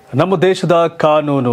ನಮ್ಮ ದೇಶದ ಕಾನೂನು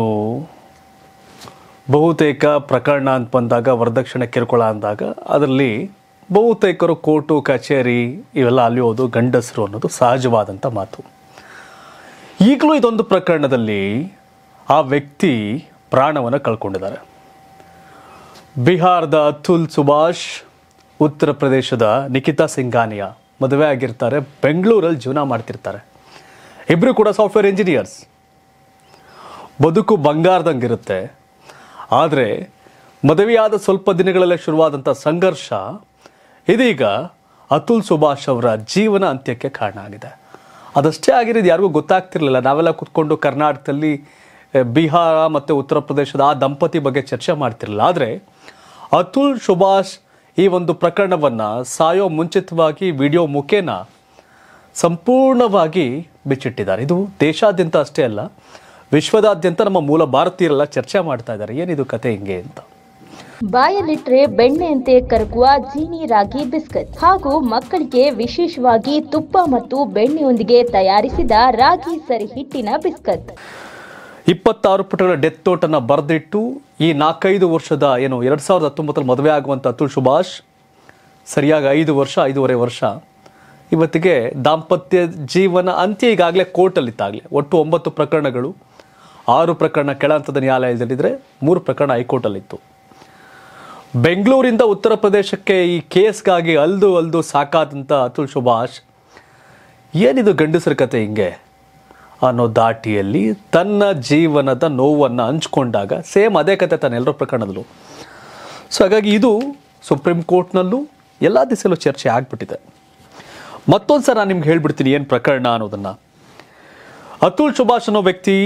ಬಹುತೇಕ ಪ್ರಕರಣ ಅಂತ ಬಂದಾಗ ವರದಕ್ಷಿಣೆ ಕಿರುಕುಳ ಅಂದಾಗ ಅದರಲ್ಲಿ ಬಹುತೇಕರು ಕೋರ್ಟು ಕಚೇರಿ ಇವೆಲ್ಲ ಅಲಿಯೋದು ಗಂಡಸರು ಅನ್ನೋದು ಸಹಜವಾದಂಥ ಮಾತು ಈಗಲೂ ಇದೊಂದು ಪ್ರಕರಣದಲ್ಲಿ ಆ ವ್ಯಕ್ತಿ ಪ್ರಾಣವನ್ನು ಕಳ್ಕೊಂಡಿದ್ದಾರೆ ಬಿಹಾರದ ಅತುಲ್ ಸುಭಾಷ್ ಉತ್ತರ ಪ್ರದೇಶದ ನಿಖಿತಾ ಸಿಂಘಾನಿಯಾ ಮದುವೆ ಆಗಿರ್ತಾರೆ ಬೆಂಗಳೂರಲ್ಲಿ ಜೀವನ ಮಾಡ್ತಿರ್ತಾರೆ ಇಬ್ಬರು ಕೂಡ ಸಾಫ್ಟ್ವೇರ್ ಇಂಜಿನಿಯರ್ಸ್ ಬದುಕು ಬಂಗಾರದಂಗಿರುತ್ತೆ ಆದರೆ ಮದುವೆಯಾದ ಸ್ವಲ್ಪ ದಿನಗಳಲ್ಲೇ ಶುರುವಾದಂಥ ಸಂಘರ್ಷ ಇದೀಗ ಅತುಲ್ ಸುಭಾಷ್ ಅವರ ಜೀವನ ಅಂತ್ಯಕ್ಕೆ ಕಾರಣ ಆಗಿದೆ ಅದಷ್ಟೇ ಆಗಿರೋದು ಯಾರಿಗೂ ಗೊತ್ತಾಗ್ತಿರ್ಲಿಲ್ಲ ನಾವೆಲ್ಲ ಕುತ್ಕೊಂಡು ಕರ್ನಾಟಕದಲ್ಲಿ ಆ, ಬಿಹಾರ ಮತ್ತು ಉತ್ತರ ಪ್ರದೇಶದ ಆ ದಂಪತಿ ಬಗ್ಗೆ ಚರ್ಚೆ ಮಾಡ್ತಿರಲಿಲ್ಲ ಆದರೆ ಅತುಲ್ ಸುಭಾಷ್ ಈ ಒಂದು ಪ್ರಕರಣವನ್ನು ಸಾಯೋ ಮುಂಚಿತವಾಗಿ ವಿಡಿಯೋ ಮುಖೇನ ಸಂಪೂರ್ಣವಾಗಿ ಬಿಚ್ಚಿಟ್ಟಿದ್ದಾರೆ ಇದು ದೇಶಾದ್ಯಂತ ಅಷ್ಟೇ ಅಲ್ಲ ವಿಶ್ವದಾದ್ಯಂತ ನಮ್ಮ ಮೂಲ ಭಾರತೀಯರೆಲ್ಲ ಚರ್ಚೆ ಮಾಡ್ತಾ ಇದ್ದಾರೆ ಏನಿದು ಕತೆ ಹಿಂಗೆ ಅಂತ ಬಾಯಲ್ಲಿಟ್ರೆ ಬೆಣ್ಣೆಯಂತೆ ಕರಗುವ ಜೀನಿ ರಾಗಿ ಬಿಸ್ಕತ್ ಹಾಗೂ ಮಕ್ಕಳಿಗೆ ವಿಶೇಷವಾಗಿ ತುಪ್ಪ ಮತ್ತು ಬೆಣ್ಣೆಯೊಂದಿಗೆ ತಯಾರಿಸಿದ ರಾಗಿ ಸರಿ ಹಿಟ್ಟಿನ ಬಿಸ್ಕತ್ ಇಪ್ಪತ್ತಾರು ಪುಟಗಳ ಡೆತ್ ನೋಟನ್ನು ಬರೆದಿಟ್ಟು ಈ ನಾಲ್ಕೈದು ವರ್ಷದ ಏನು ಎರಡು ಸಾವಿರದ ಹತ್ತೊಂಬತ್ತರಲ್ಲಿ ಮದುವೆ ಆಗುವಂಥ ಅತುಲ್ ಸುಭಾಷ್ ಸರಿಯಾಗಿ ಐದು ವರ್ಷ ಐದೂವರೆ ವರ್ಷ ಇವತ್ತಿಗೆ ದಾಂಪತ್ಯ ಜೀವನ ಅಂತ್ಯ ಈಗಾಗಲೇ ಕೋರ್ಟಲ್ಲಿತ್ತಾಗಲೇ ಒಟ್ಟು ಒಂಬತ್ತು ಪ್ರಕರಣಗಳು ಆರು ಪ್ರಕರಣ ಕೆಳ ಹಂತದ ನ್ಯಾಯಾಲಯದಲ್ಲಿದ್ದರೆ ಮೂರು ಪ್ರಕರಣ ಹೈಕೋರ್ಟಲ್ಲಿತ್ತು ಬೆಂಗಳೂರಿಂದ ಉತ್ತರ ಪ್ರದೇಶಕ್ಕೆ ಈ ಕೇಸ್ಗಾಗಿ ಅಲ್ದು ಅಲ್ದು ಸಾಕಾದಂಥ ಅತುಲ್ ಸುಭಾಷ್ ಏನಿದು ಗಂಡಸರ ಕತೆ ಹಿಂಗೆ ಅನ್ನೋ ದಾಟಿಯಲ್ಲಿ ತನ್ನ ಜೀವನದ ನೋವನ್ನು ಹಂಚ್ಕೊಂಡಾಗ ಸೇಮ್ ಅದೇ ಕತೆ ತಾನೆ ಎಲ್ಲರ ಪ್ರಕರಣದಲ್ಲೂ ಸೊ ಹಾಗಾಗಿ ಇದು ಸುಪ್ರೀಂ ಕೋರ್ಟ್ನಲ್ಲೂ ಎಲ್ಲ ದಿಸೆಯಲ್ಲೂ ಚರ್ಚೆ ಆಗ್ಬಿಟ್ಟಿದೆ ಮತ್ತೊಂದು ಸಲ ನಾನು ನಿಮ್ಗೆ ಹೇಳ್ಬಿಡ್ತೀನಿ ಏನು ಪ್ರಕರಣ ಅನ್ನೋದನ್ನು ಅತುಲ್ ಸುಭಾಷ್ ಅನ್ನೋ ವ್ಯಕ್ತಿ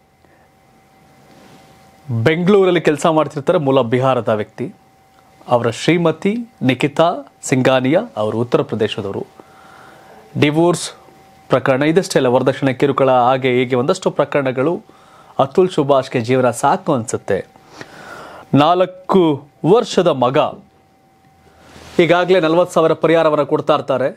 ಬೆಂಗಳೂರಲ್ಲಿ ಕೆಲಸ ಮಾಡ್ತಿರ್ತಾರೆ ಮೂಲ ಬಿಹಾರದ ವ್ಯಕ್ತಿ ಅವರ ಶ್ರೀಮತಿ ನಿಖಿತಾ ಸಿಂಗಾನಿಯಾ ಅವರು ಉತ್ತರ ಪ್ರದೇಶದವರು ಡಿವೋರ್ಸ್ ಪ್ರಕರಣ ಇದಷ್ಟೇ ಅಲ್ಲ ವರದಕ್ಷಿಣೆ ಕಿರುಕುಳ ಹಾಗೆ ಹೀಗೆ ಒಂದಷ್ಟು ಪ್ರಕರಣಗಳು ಅತುಲ್ ಸುಭಾಷ್ಗೆ ಜೀವನ ಸಾಕು ಅನಿಸುತ್ತೆ ನಾಲ್ಕು ವರ್ಷದ ಮಗ ಈಗಾಗಲೇ ನಲವತ್ತು ಸಾವಿರ ಪರಿಹಾರವನ್ನು ಕೊಡ್ತಾ ಇರ್ತಾರೆ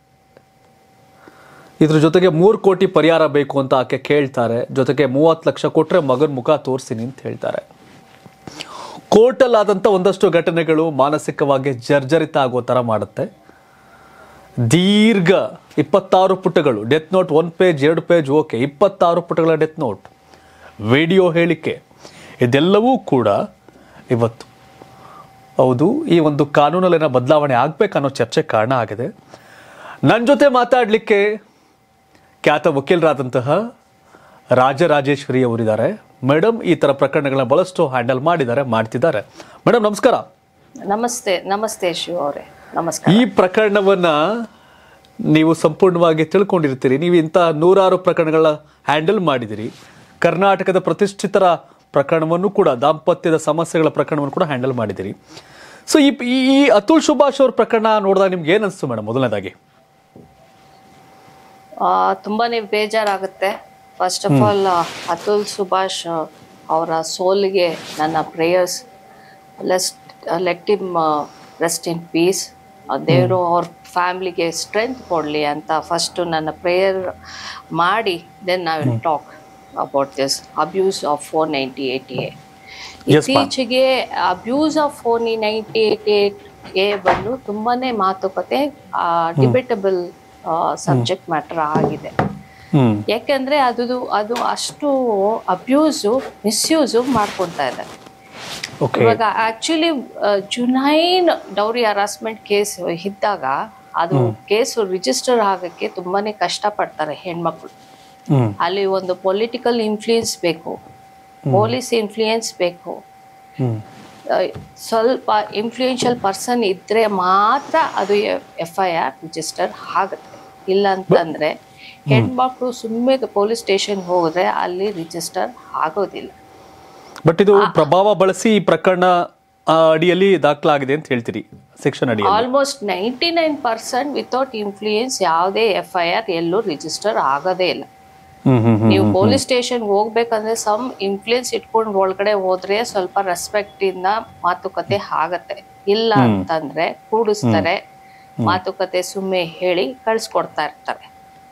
ಇದ್ರ ಜೊತೆಗೆ ಮೂರು ಕೋಟಿ ಪರಿಹಾರ ಬೇಕು ಅಂತ ಆಕೆ ಕೇಳ್ತಾರೆ ಜೊತೆಗೆ ಮೂವತ್ತು ಲಕ್ಷ ಕೊಟ್ಟರೆ ಮಗನ ಮುಖ ತೋರಿಸ್ತೀನಿ ಅಂತ ಹೇಳ್ತಾರೆ ಕೋರ್ಟಲ್ಲಾದಂಥ ಒಂದಷ್ಟು ಘಟನೆಗಳು ಮಾನಸಿಕವಾಗಿ ಜರ್ಜರಿತ ಆಗೋ ಥರ ಮಾಡುತ್ತೆ ದೀರ್ಘ ಇಪ್ಪತ್ತಾರು ಪುಟಗಳು ಡೆತ್ ನೋಟ್ ಒನ್ ಪೇಜ್ ಎರಡು ಪೇಜ್ ಓಕೆ ಇಪ್ಪತ್ತಾರು ಪುಟಗಳ ಡೆತ್ ನೋಟ್ ವಿಡಿಯೋ ಹೇಳಿಕೆ ಇದೆಲ್ಲವೂ ಕೂಡ ಇವತ್ತು ಹೌದು ಈ ಒಂದು ಕಾನೂನಲ್ಲಿನ ಬದಲಾವಣೆ ಆಗಬೇಕನ್ನೋ ಚರ್ಚೆ ಕಾರಣ ಆಗಿದೆ ನನ್ನ ಜೊತೆ ಮಾತಾಡಲಿಕ್ಕೆ ಖ್ಯಾತ ವಕೀಲರಾದಂತಹ ರಾಜರಾಜೇಶ್ವರಿ ಅವರಿದ್ದಾರೆ ಮೇಡಮ್ ಈ ಥರ ಪ್ರಕರಣಗಳನ್ನ ಬಹಳಷ್ಟು ಹ್ಯಾಂಡಲ್ ಮಾಡಿದ್ದಾರೆ ಮಾಡ್ತಿದ್ದಾರೆ ಮೇಡಮ್ ನಮಸ್ಕಾರ ನಮಸ್ತೆ ನಮಸ್ತೆ ಶಿವ ಅವರೇ ನಮಸ್ಕಾರ ಈ ಪ್ರಕರಣವನ್ನ ನೀವು ಸಂಪೂರ್ಣವಾಗಿ ತಿಳ್ಕೊಂಡಿರ್ತೀರಿ ನೀವು ಇಂಥ ನೂರಾರು ಪ್ರಕರಣಗಳ ಹ್ಯಾಂಡಲ್ ಮಾಡಿದಿರಿ ಕರ್ನಾಟಕದ ಪ್ರತಿಷ್ಠಿತರ ಪ್ರಕರಣವನ್ನು ಕೂಡ ದಾಂಪತ್ಯದ ಸಮಸ್ಯೆಗಳ ಪ್ರಕರಣವನ್ನು ಕೂಡ ಹ್ಯಾಂಡಲ್ ಮಾಡಿದಿರಿ ಸೊ ಈ ಈ- ಈ ಅತುಲ್ ಸುಭಾಷ್ ಅವ್ರ ಪ್ರಕರಣ ನೋಡಿದಾಗ ನಿಮ್ಗೆ ಏನು ಅನಿಸ್ತು ಮೇಡಮ್ ಮೊದಲನೇದಾಗಿ ಆ, ತುಂಬಾನೇ ಬೇಜಾರಾಗುತ್ತೆ first of all Atul Subhash ಅವರ ಸೋಲಿಗೆ ನನ್ನ prayers let's let him rest in peace ದೇವರು ಅವ್ರ ಫ್ಯಾಮ್ಲಿಗೆ ಸ್ಟ್ರೆಂತ್ ಕೊಡಲಿ ಅಂತ ಫಸ್ಟು ನನ್ನ ಪ್ರೇಯರ್ ಮಾಡಿ then I will talk about this abuse of four ninety eighty A Yes, ma'am. ಇತ್ತೀಚೆಗೆ abuse of four ninety eight eight A ಬಂದು ತುಂಬಾನೇ ಮಾತುಕತೆ ಡಿಬೇಟಬಲ್ ಸಬ್ಜೆಕ್ಟ್ ಮ್ಯಾಟರ್ ಆಗಿದೆ ಹ್ಮ್ ಯಾಕೆಂದ್ರೆ ಅದು ಅದು ಅಷ್ಟು ಅಬ್ಯೂಸು ಮಿಸ್ಯೂಸು ಮಾಡ್ಕೊಳ್ತಾ ಇದ್ದಾರೆ ಓಕೆ ಇವಾಗ ಆಕ್ಚುಲಿ ಜುನೈನ್ ಡೌರಿ ಹರಾಸ್ಮೆಂಟ್ ಕೇಸ್ ಇದ್ದಾಗ ಅದು ಕೇಸು ರಿಜಿಸ್ಟರ್ ಆಗಕ್ಕೆ ತುಂಬಾನೇ ಕಷ್ಟ ಪಡ್ತಾರೆ ಹೆಣ್ಮಕ್ಳು ಹ್ಮ್ ಅಲ್ಲಿ ಒಂದು ಪೊಲಿಟಿಕಲ್ ಇನ್ಫ್ಲೂಯೆನ್ಸ್ ಬೇಕು ಪೊಲೀಸ್ ಇನ್ಫ್ಲೂಯೆನ್ಸ್ ಬೇಕು ಹ್ಮ್ ಆ, ಸ್ವಲ್ಪ ಇನ್ಫ್ಲೂಯೆನ್ಷಿಯಲ್ ಪರ್ಸನ್ ಇದ್ರೆ ಮಾತ್ರ ಅದು ಎಫ್ ಐ ಆರ್ ರಿಜಿಸ್ಟರ್ ಆಗುತ್ತೆ ಇಲ್ಲ ಅಂತಂದ್ರೆ ಹೆಣ್ಮಕ್ಳು ಸುಮ್ಮನೆ ಪೊಲೀಸ್ ಸ್ಟೇಷನ್ ಹೋದ್ರೆ ಅಲ್ಲಿ ರಿಜಿಸ್ಟರ್ ಆಗೋದಿಲ್ಲ ಬಟ್ ಇದು ಪ್ರಭಾವ ಬಳಸಿ ಈ ಪ್ರಕರಣ ಆ, ಅಡಿಯಲ್ಲಿ ದಾಖಲಾಗಿದೆ ಅಂತ ಹೇಳ್ತೀರಿ ಸೆಕ್ಷನ್ ಅಡಿಯಲ್ಲಿ almost ninety nine percent without influence ಯಾವುದೇ ಎಫ್ ಐ ಆರ್ ಎಲ್ಲೂ ರಿಜಿಸ್ಟರ್ ಆಗೋದೇ ಇಲ್ಲ ಹ್ಮ್ ಹ್ಮ್ ಹ್ಮ್ ನೀವು ಪೊಲೀಸ್ ಸ್ಟೇಷನ್ ಹೋಗ್ಬೇಕಂದ್ರೆ ಸಮ್ ಇನ್ಫ್ಲೂಯೆನ್ಸ್ ಇಟ್ಕೊಂಡು ಒಳಗಡೆ ಹೋದ್ರೆ ಸ್ವಲ್ಪ ರೆಸ್ಪೆಕ್ಟ್ ಇಂದ ಮಾತುಕತೆ ಆಗತ್ತೆ ಇಲ್ಲ ಅಂತಂದ್ರೆ ಕೂಡಿಸ್ತಾರೆ ಮಾತುಕತೆ ಸುಮ್ಮನೆ ಹೇಳಿ ಕಳ್ಸ್ಕೊಡ್ತಾ ಇರ್ತಾರೆ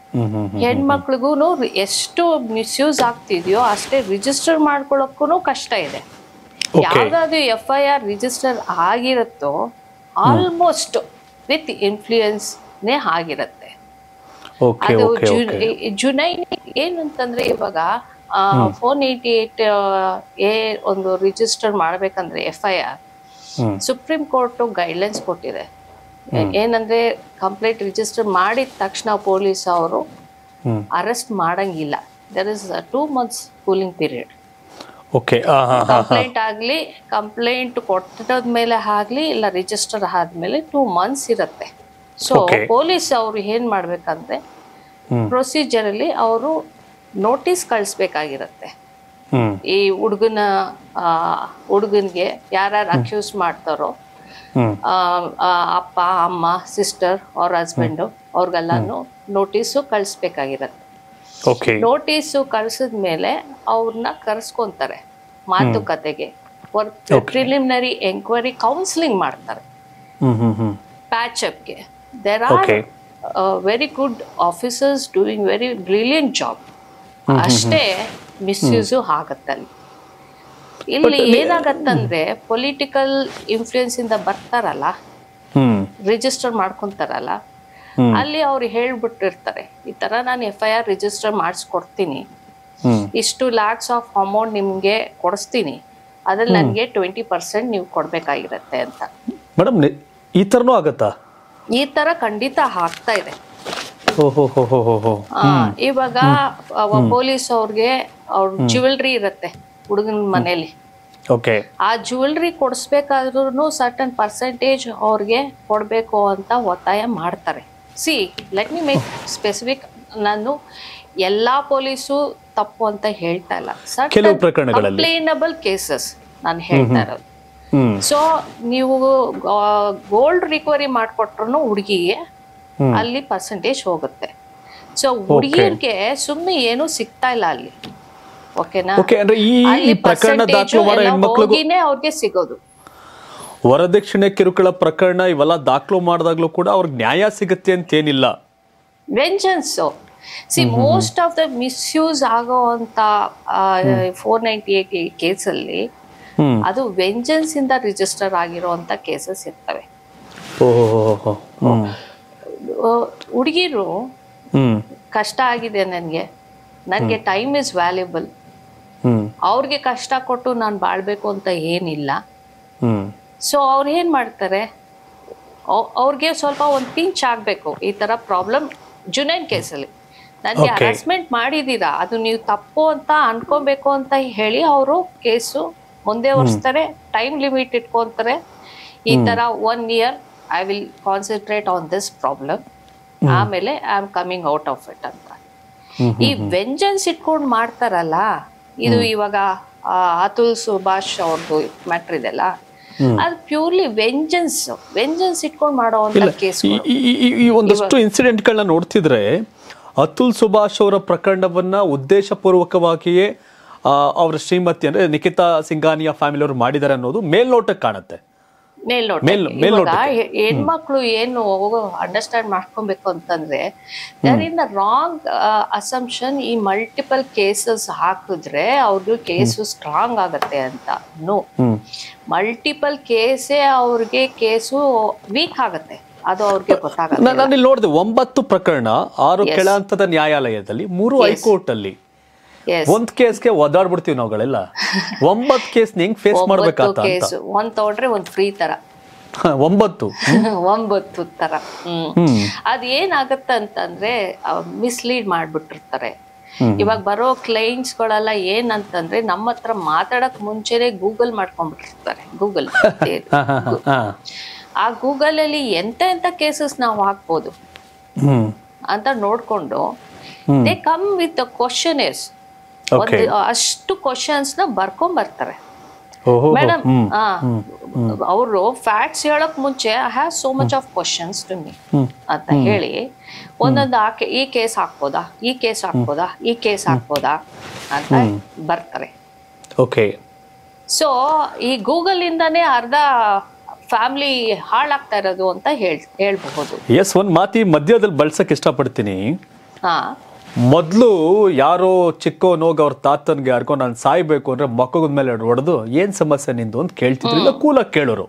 ಹ್ಮ್ ಹ್ಮ್ ಹೆಣ್ಮಕ್ಳಿಗೂ ಎಷ್ಟು ಮಿಸ್ಯೂಸ್ ಆಗ್ತಿದೆಯೋ ಅಷ್ಟೇ ರಿಜಿಸ್ಟರ್ ಮಾಡ್ಕೊಳಕ್ಕೂ ಕಷ್ಟ ಇದೆ Okay. ಯಾವ್ದಾದ್ರು ಎಫ್ ಐ ಆರ್ ರಿಜಿಸ್ಟರ್ ಆಗಿರುತ್ತೋ ಆಲ್ಮೋಸ್ಟ್ ವಿತ್ ಇನ್ಫ್ಲೂಯೆನ್ಸ್ನೇ ಆಗಿರುತ್ತೆ ಓಕೆ ಅದು ಓಕೆ ಓಕೆ ಜುನೈ ಏನಂತಂದ್ರೆ ಇವಾಗ ಫೋರ್ ಏಯ್ಟಿ ಏಟ್ ಎ ಒಂದು ರಿಜಿಸ್ಟರ್ ಮಾಡ್ಬೇಕಂದ್ರೆ F I R hmm supreme court guidelines ಕೊಟ್ಟಿದೆ ಏನಂದ್ರೆ ಕಂಪ್ಲೇಂಟ್ ರಿಜಿಸ್ಟರ್ ಮಾಡಿದ ತಕ್ಷಣ ಪೊಲೀಸ್ ಅವರು ಹ್ಮ್ ಅರೆಸ್ಟ್ ಮಾಡಂಗಿಲ್ಲ there is two months cooling period okay ಹಾ ಹಾ ಹಾ ಕಂಪ್ಲೇಂಟ್ ಆಗ್ಲಿ ಕಂಪ್ಲೇಂಟ್ ಕೊಟ್ಟದ್ಮೇಲೆ ಆಗ್ಲಿ ಇಲ್ಲ ರಿಜಿಸ್ಟರ್ ಆದ್ಮೇಲೆ ಟೂ ಮಂತ್ಸ್ ಇರುತ್ತೆ ಸೊ Okay. ಪೊಲೀಸ್ ಅವರು ಏನ್ ಮಾಡ್ಬೇಕಂದ್ರೆ ಹ್ಮ್. ಪ್ರೊಸೀಜರ್ ಅಲ್ಲಿ ಅವರು ನೋಟಿಸ್ ಕಳಿಸ್ಬೇಕಾಗಿರತ್ತೆ ಹ್ಮ್ ಈ ಹುಡುಗನ ಹುಡುಗನ್ಗೆ ಯಾರ್ಯಾರು ಅಕ್ಯೂಸ್ ಮಾಡ್ತಾರೋ ಹ್ಮ್ ಆ, ಆ, ಅಪ್ಪ ಅಮ್ಮ ಸಿಸ್ಟರ್ ಅವ್ರ ಹಸ್ಬೆಂಡು ಅವ್ರಿಗೆಲ್ಲಾನು ನೋಟಿಸು ಕಳಿಸ್ಬೇಕಾಗಿರತ್ತೆ ಓಕೆ ನೋಟಿಸು ಕಳ್ಸಿದ್ಮೇಲೆ ಅವ್ರನ್ನ ಕರೆಸ್ಕೊಂತಾರೆ ಮಾತುಕತೆಗೆ ಪ್ರಿಲಿಮಿನರಿ ಎಂಕ್ವೈರಿ ಕೌನ್ಸಿಲಿಂಗ್ ಮಾಡ್ತಾರೆ ಹ್ಮ್ ಹ್ಮ್ ಹ್ಮ್ ಪ್ಯಾಚ್ ಅಪ್ಗೆ there are Okay. Very good officers doing very brilliant job ಅಷ್ಟೇ ಮಿಸ್ಯೂಸು ಆಗತ್ತೆ ಅಲ್ಲಿ ಇಲ್ಲಿ ಏನಾಗತ್ತಂದ್ರೆ ಪೊಲಿಟಿಕಲ್ ಇನ್ಫ್ಲೂಯೆನ್ಸ್ ಇಂದ ಬರ್ತಾರಲ್ಲ ಹ್ಮ್ ರಿಜಿಸ್ಟರ್ ಮಾಡ್ಕೊಂತಾರಲ್ಲ ಹ್ಮ್. ಅಲ್ಲಿ ಅವ್ರು ಹೇಳ್ಬಿಟ್ಟಿರ್ತಾರೆ ಈ ತರ ನಾನು ಎಫ್ ಐ ಆರ್ ರಿಜಿಸ್ಟರ್ ಮಾಡಿಸ್ಕೊಡ್ತೀನಿ ಹ್ಮ್ ಇಷ್ಟು ಲ್ಯಾಕ್ಸ್ ಆಫ್ ಅಮೌಂಟ್ ನಿಮ್ಗೆ ಕೊಡಿಸ್ತೀನಿ ಅದ್ರಲ್ಲಿ ನನಗೆ ಟ್ವೆಂಟಿ ಪರ್ಸೆಂಟ್ ನೀವು ಕೊಡ್ಬೇಕಾಗಿರತ್ತೆ ಅಂತ ಮೇಡಮ್ ಈ ಥರನೂ ಆಗತ್ತಾ ಈ ತರ ಖಂಡಿತ ಆಗ್ತಾ ಇದೆ ಓಹೋ ಹೋ ಹೋ ಹೋ ಹೋ ಆ, ಇವಾಗ ಪೊಲೀಸ್ ಅವ್ರಿಗೆ ಅವ್ರ ಜ್ಯುವೆಲ್ರಿ ಇರತ್ತೆ ಹುಡುಗನ ಮನೇಲಿ ಓಕೆ ಆ ಜ್ಯುವೆಲ್ರಿ ಕೊಡಿಸ್ಬೇಕಾದ್ರೂ ಸರ್ಟನ್ ಪರ್ಸೆಂಟೇಜ್ ಅವ್ರಿಗೆ ಕೊಡಬೇಕು ಅಂತ ಒತ್ತಾಯ ಮಾಡ್ತಾರೆ see let me make specific ನಾನು ಎಲ್ಲಾ ಪೊಲೀಸು ತಪ್ಪು ಅಂತ ಹೇಳ್ತಾ ಇಲ್ಲ ಕೆಲವು ಪ್ರಕರಣಗಳಲ್ಲಿ. ಕಂಪ್ಲೇನಬಲ್ ಕೇಸಸ್ ನಾನು ಹೇಳ್ತಾ ಇರೋದು ಹ್ಮ್ ಸೊ ನೀವು ಗೋಲ್ಡ್ ರಿಕವರಿ ಮಾಡಿಕೊಟ್ರು ಹುಡುಗಿಗೆ ಹ್ಮ್. ಅಲ್ಲಿ ಪರ್ಸೆಂಟೇಜ್ ಹೋಗುತ್ತೆ ಸೊ ಹುಡುಗಿಯರಿಗೆ ಸುಮ್ಮನೆ ಏನೂ ಸಿಗ್ತಾ ಇಲ್ಲ ಅಲ್ಲಿ ಓಕೆನಾ ಓಕೆ ಅಂದ್ರೆ ಈ ಈ ಅಲ್ಲಿ ಪ್ರಕರಣ percentage ದಾಖಲು ಮಾಡೋ ಎಲ್ಲ ಹೆಣ್ಮಕ್ಳಿಗೂ ಹೋಗಿನೇ ಅವ್ರಿಗೆ ಸಿಗೋದು ವರದಕ್ಷಿಣೆ ಕಿರುಕುಳ ಪ್ರಕರಣ ಇವೆಲ್ಲ ದಾಖಲು ಮಾಡಿದಾಗ್ಲೂ ಕೂಡ ಅವ್ರಿಗೆ ನ್ಯಾಯ ಸಿಗುತ್ತೆ ಅಂತೇನಿಲ್ಲ vengeance see most of the misuse ಆಗೋವಂಥ ಫೋರ್ ನೈಂಟಿ ಏಟ್ ಕೇಸಲ್ಲಿ ಹ್ಮ್ ಅದು ವೆಂಜನ್ಸ್ ಇಂದ ರಿಜಿಸ್ಟರ್ ಆಗಿರುವಂತ ಕೇಸಸ್ ಇರ್ತವೆ ಓಹೋ ಹ್ಮ್ ಹುಡುಗಿರು ಹ್ಮ್ ಕಷ್ಟ ಆಗಿದೆ ನನಗೆ ನನಗೆ ಟೈಮ್ ಇಸ್ ವ್ಯಾಲ್ಯೂಬಲ್ ಹ್ಮ್ ಅವ್ರಿಗೆ ಕಷ್ಟ ಕೊಟ್ಟು ನಾನು ಬಾಳ್ಬೇಕು ಅಂತ ಏನಿಲ್ಲ ಹ್ಮ್ ಸೊ ಅವ್ರು ಏನು ಮಾಡ್ತಾರೆ ಅವ್- ಅವ್ರಿಗೆ ಸ್ವಲ್ಪ ಒಂದು ಪಿಂಚ್ ಆಗಬೇಕು ಈ ಥರ ಪ್ರಾಬ್ಲಮ್ ಜುನೈನ್ ಕೇಸಲ್ಲಿ ನನಗೆ Okay. ಹರಾಸ್ಮೆಂಟ್ ಮಾಡಿದ್ದೀರಾ ಅದು ನೀವು ತಪ್ಪು ಅಂತ ಅನ್ಕೊಬೇಕು ಅಂತ ಹೇಳಿ ಅವರು ಕೇಸು ಮುಂದೆ ಒರೆಸ್ತಾರೆ ಟೈಮ್ ಲಿಮಿಟ್ ಇಟ್ಕೊಂತಾರೆ ಈ ಥರ one year I will concentrate on this problem ಆಮೇಲೆ I am coming out of it ಅಂತ ಈ ವೆಂಜನ್ಸ್ ಇಟ್ಕೊಂಡು ಮಾಡ್ತಾರಲ್ಲ ಇದು ಇವಾಗ ಆ, ಅತುಲ್ ಸುಭಾಷ್ ಅವ್ರದ್ದು ಮ್ಯಾಟ್ರ್ ಇದೆಲ್ಲ ಅದು ಪ್ಯೂರ್ಲಿ ವೆಂಜನ್ಸ್ ವೆಂಜನ್ಸ್ ಇಟ್ಕೊಂಡು ಮಾಡುವಂತ ಕೇಸ್ ಈ- ಈ- ಈ- ಈ- ಈ ಒಂದಷ್ಟು ಇನ್ಸಿಡೆಂಟ್ಗಳನ್ನ ನೋಡ್ತಿದ್ರೆ ಅತುಲ್ ಸುಭಾಷ್ ಅವರ ಪ್ರಕರಣವನ್ನ ಉದ್ದೇಶಪೂರ್ವಕವಾಗಿಯೇ ಆ, ಅವರ ಶ್ರೀಮತಿ ಅಂದ್ರೆ ನಿಖಿತಾ ಸಿಂಘಾನಿಯಾ ಫ್ಯಾಮಿಲಿ ಅವರು ಮಾಡಿದ್ದಾರೆ ಅನ್ನೋದು ಮೇಲ್ನೋಟಕ್ಕೆ ಕಾಣುತ್ತೆ ಮೇಲ್ನೋಟ ಮೇಲ್- ಇವಾಗ ಮೇಲ್ನೋಟಕ್ಕೆ. ಹೆ- ಹೆಣ್ಮಕ್ಳು ಏನು ಅಂಡರ್ಸ್ಟ್ಯಾಂಡ್ ಮಾಡ್ಕೊಬೇಕು ಅಂತಂದ್ರೆ ದರ್ ಇನ್ ರಾಂಗ್ ಅಸಂಪ್ಷನ್ ಈ ಮಲ್ಟಿಪಲ್ ಕೇಸಸ್ ಹಾಕಿದ್ರೆ ಅವ್ರಿಗೆ ಕೇಸು ಸ್ಟ್ರಾಂಗ್ ಆಗತ್ತೆ ಅಂತ ನೋ ಹ್ಮ್ ಮಲ್ಟಿಪಲ್ ಕೇಸೇ ಅವ್ರಿಗೆ ಕೇಸು ವೀಕ್ ಆಗತ್ತೆ ಅದು ಅವ್ರಿಗೆ ಗೊತ್ತಾಗತ್ತೆ ನಾ- ನಾನು ಇಲ್ಲಿ ನೋಡಿದೆ ಒಂಬತ್ತು ಪ್ರಕರಣ ಆರು ಕೆಳ ಹಂತದ ನ್ಯಾಯಾಲಯದಲ್ಲಿ ಮೂರು ಹೈಕೋರ್ಟ್ ಅಲ್ಲಿ ಎಸ್ ಒಂದ್ ಕೇಸ್ಗೆ ಒದಾಡ್ಬಿಡ್ತೀವಿ ನಾವುಗಳೆಲ್ಲ ಒಂಬತ್ತು ಕೇಸ್ ಹೆಂಗ್ ಫೇಸ್ ಮಾಡ್ಬೇಕಾತ ಅಂತ ಕೇಸು ಒಂದ್ ತಗೊಂಡ್ರೆ ಒಂದ್ ಫ್ರೀ ತರ ಹ, ಒಂಬತ್ತು ಒಂಬತ್ತು ತರ ಹ್ಮ್ ಹ್ಮ್ ಅದ್ ಏನಾಗತ್ತೆ ಅಂತಂದ್ರೆ ಮಿಸ್ಲೀಡ್ ಮಾಡ್ಬಿಟ್ಟಿರ್ತಾರೆ ಇವಾಗ ಬರೋ ಕ್ಲೈಂಟ್ಸ್ ಗಳೆಲ್ಲ ಏನಂತಂದ್ರೆ ನಮ್ಮ ಹತ್ರ ಮಾತಾಡಕ್ ಮುಂಚೆನೆ ಗೂಗಲ್ ಮಾಡ್ಕೊಂಡ್ಬಿಟ್ಟಿರ್ತಾರೆ ಗೂಗಲ್ ಹ, ಹ, ಹ, ಹ. ಆ ಗೂಗಲ್ ಅಲ್ಲಿ ಎಂತ ಎಂತ ಕೇಸಸ್ ನಾವು ಹಾಕ್ಬೋದು ಹ್ಮ್ ಅಂತ ನೋಡ್ಕೊಂಡು they come with questionnaires okay ಒಂದು ಅಷ್ಟು ಕ್ವಶನ್ಸ್ ನ ಬರ್ಕೊಂಡ್ ಬರ್ತಾರೆ ಓಹೋ ಮೇಡಮ್ ಹ್ಮ್ ಅವರು ಫ್ಯಾಕ್ಟ್ಸ್ ಹೇಳಕ್ ಮುಂಚೆ I have so much of questions to me ಅಂತ ಹೇಳಿ ಒಂದೊಂದು ಆ ಕೇ- ಈ ಕೇಸ್ ಹಾಕ್ಬೋದಾ ಈ ಕೇಸ್ ಹಾಕ್ಬೋದಾ ಈ ಕೇಸ್ ಹಾಕ್ಬೋದಾ ಅಂತ ಬರ್ತಾರೆ ಓಕೆ ಸೊ ಈ ಗೂಗಲ್ ಇಂದಾನೇ ಅರ್ಧ ಫ್ಯಾಮಿಲಿ ಹಾಳಾಗ್ತಾ ಇರೋದು ಅಂತ ಹೇಳ್ ಹೇಳ್ಬಹುದು ಎಸ್ ಒಂದ್ ಮಾತಿ ಮಧ್ಯದಲ್ಲಿ ಬಳಸಕ್ ಇಷ್ಟಪಡ್ತೀನಿ ಹಾ ಮೊದಲು ಯಾರೋ ಚಿಕ್ಕವನೋಗಿ ಅವ್ರ ತಾತನ್ಗೆ ಯಾರಿಗೋ ನಾನು ಸಾಯ್ಬೇಕು ಅಂದ್ರೆ ಮಕ್ಕದ ಮೇಲೆ ಹೊಡೆದು ಏನ್ ಸಮಸ್ಯೆ ನಿಂದು ಅಂತ ಕೇಳ್ತಿದ್ರು ಇಲ್ಲ ಕೂಲಾಗಿ ಕೇಳೋರು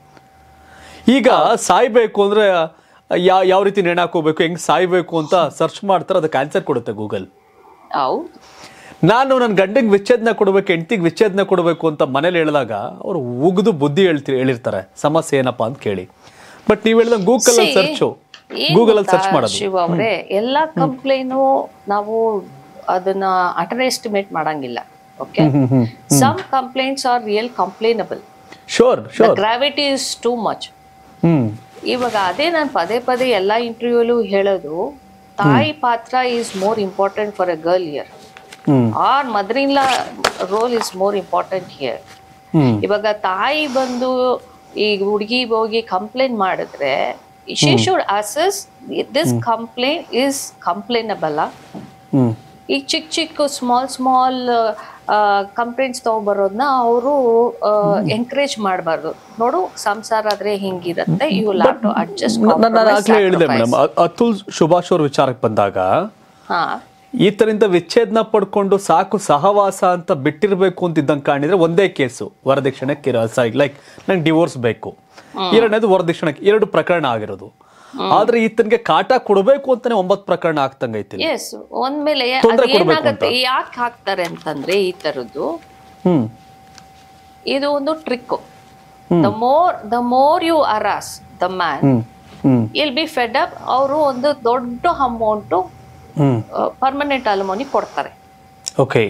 ಈಗ ಸಾಯ್ಬೇಕು ಅಂದ್ರೆ ಯಾ- ಯಾವ ರೀತಿ ನೇಣು ಹಾಕೋಬೇಕು ಹೆಂಗ್ ಸಾಯ್ಬೇಕು ಅಂತ ಸರ್ಚ್ ಮಾಡ್ತಾರೆ ಅದಕ್ಕೆ ಆನ್ಸರ್ ಕೊಡುತ್ತೆ ಗೂಗಲ್ ಹೌದು ನಾನು ನನ್ನ ಗಂಡಂಗೆ ವಿಚ್ಛೇದನ ಕೊಡಬೇಕು ಹೆಂಡತಿಗೆ ವಿಚ್ಛೇದನ ಕೊಡಬೇಕು ಅಂತ ಮನೇಲಿ ಹೇಳಿದಾಗ ಅವ್ರು ಉಗಿದು ಬುದ್ಧಿ ಹೇಳ್ತಿ ಹೇಳಿರ್ತಾರೆ ಸಮಸ್ಯೆ ಏನಪ್ಪಾ ಅಂತ ಕೇಳಿ ಬಟ್ ನೀವು ಹೇಳಿದಂಗೆ ಗೂಗಲ್ ಅಲ್ಲಿ ಸರ್ಚು ಏನ್ ಗೂಗಲ್ ಅಲ್ಲಿ ಗೊತ್ತಾ, ಸರ್ಚ್ ಮಾಡೋದು ಶಿವ ಅವರೇ ಎಲ್ಲಾ ಕಂಪ್ಲೇನು ನಾವು ಅದನ್ನ ಅಂಡರ್ ಎಸ್ಟಿಮೇಟ್ ಮಾಡಂಗಿಲ್ಲ okay some complaints are real complainable sure the sure gravity is too much hmm ಇವಾಗ ಅದೇ ನಾನು ಪದೇ ಪದೇ ಎಲ್ಲ ಇಂಟರ್ವ್ಯೂಲು ಹೇಳೋದು ತಾಯಿ ಪಾತ್ರ is more important for a girl here hmm or mother in law role is more important here hmm ಇವಾಗ ತಾಯಿ ಬಂದು ಈ ಹುಡುಗಿ ಹೋಗಿ ಕಂಪ್ಲೇಂಟ್ ಮಾಡಿದ್ರೆ she should assess this complaint is complainable hmm ಈಗ ಚಿಕ್ಕ ಚಿಕ್ಕ ಸ್ಮಾಲ್ ಸ್ಮಾಲ್ ಕಂಪ್ಲೇಂಟ್ಸ್ ತಗೊಬರೋದನ್ನ ಅವರು ಎಂಕರೇಜ್ ಮಾಡಬಾರ್ದು ನೋಡು ಸಂಸಾರ ಆದ್ರೆ ಹಿಂಗಿರತ್ತೆ ಯು ಲ್ಯಾವ್ ಟು ಅಡ್ಜಸ್ಟ್ ನಾನು ಆಗ್ಲೇ ಹೇಳಿದೆ ಮೇಡಮ್ ಅತುಲ್ ಸುಭಾಷ್ ಅವ್ರ ವಿಚಾರಕ್ಕೆ ಬಂದಾಗ ಹಾ ಈ ತರಿಂದ ವಿಚ್ಛೇದನ ಪಡ್ಕೊಂಡು ಸಾಕು ಸಹವಾಸ ಅಂತ ಬಿಟ್ಟಿರ್ಬೇಕು ಅಂತ ಇದ್ದಂಗೆ ಕಾಣಿದ್ರೆ ಒಂದೇ ಕೇಸು ವರದಕ್ಷಿಣೆ ಲೈಕ್ ನಂಗೆ ಡಿವೋರ್ಸ್ ಬೇಕು ಎರಡನೇದು ವರದಕ್ಷಿಣೆ ಎರಡು ಪ್ರಕರಣ ಆಗಿರೋದು ಆದ್ರೆ ಈತನಿಗೆ ಕಾಟ ಕೊಡಬೇಕು ಅಂತಾನೆ ಒಂಬತ್ತು ಪ್ರಕರಣ ಆಗ್ತಂಗೈತಿ ಎಸ್ ಒಂದ್ಮೇಲೆ ತೊಂದ್ರೆ ಅದು ಕೊಡ್ಬೇಕು ಏನಾಗತ್ತೆ ಯಾಕೆ ಹಾಕ್ತಾರೆ ಅಂತಂದ್ರೆ ಈ ತರದ್ದು ಹ್ಮ್ ಇದು ಒಂದು trick the more the more you arouse the man hmm hmm he'll be Fed up ಅವರು ಒಂದು ದೊಡ್ಡ ಅಮೌಂಟು ಹ್ಮ್ ಪರ್ಮನೆಂಟ್ ಅಲಮೋನಿ ಕೊಡ್ತಾರೆ ಓಕೆ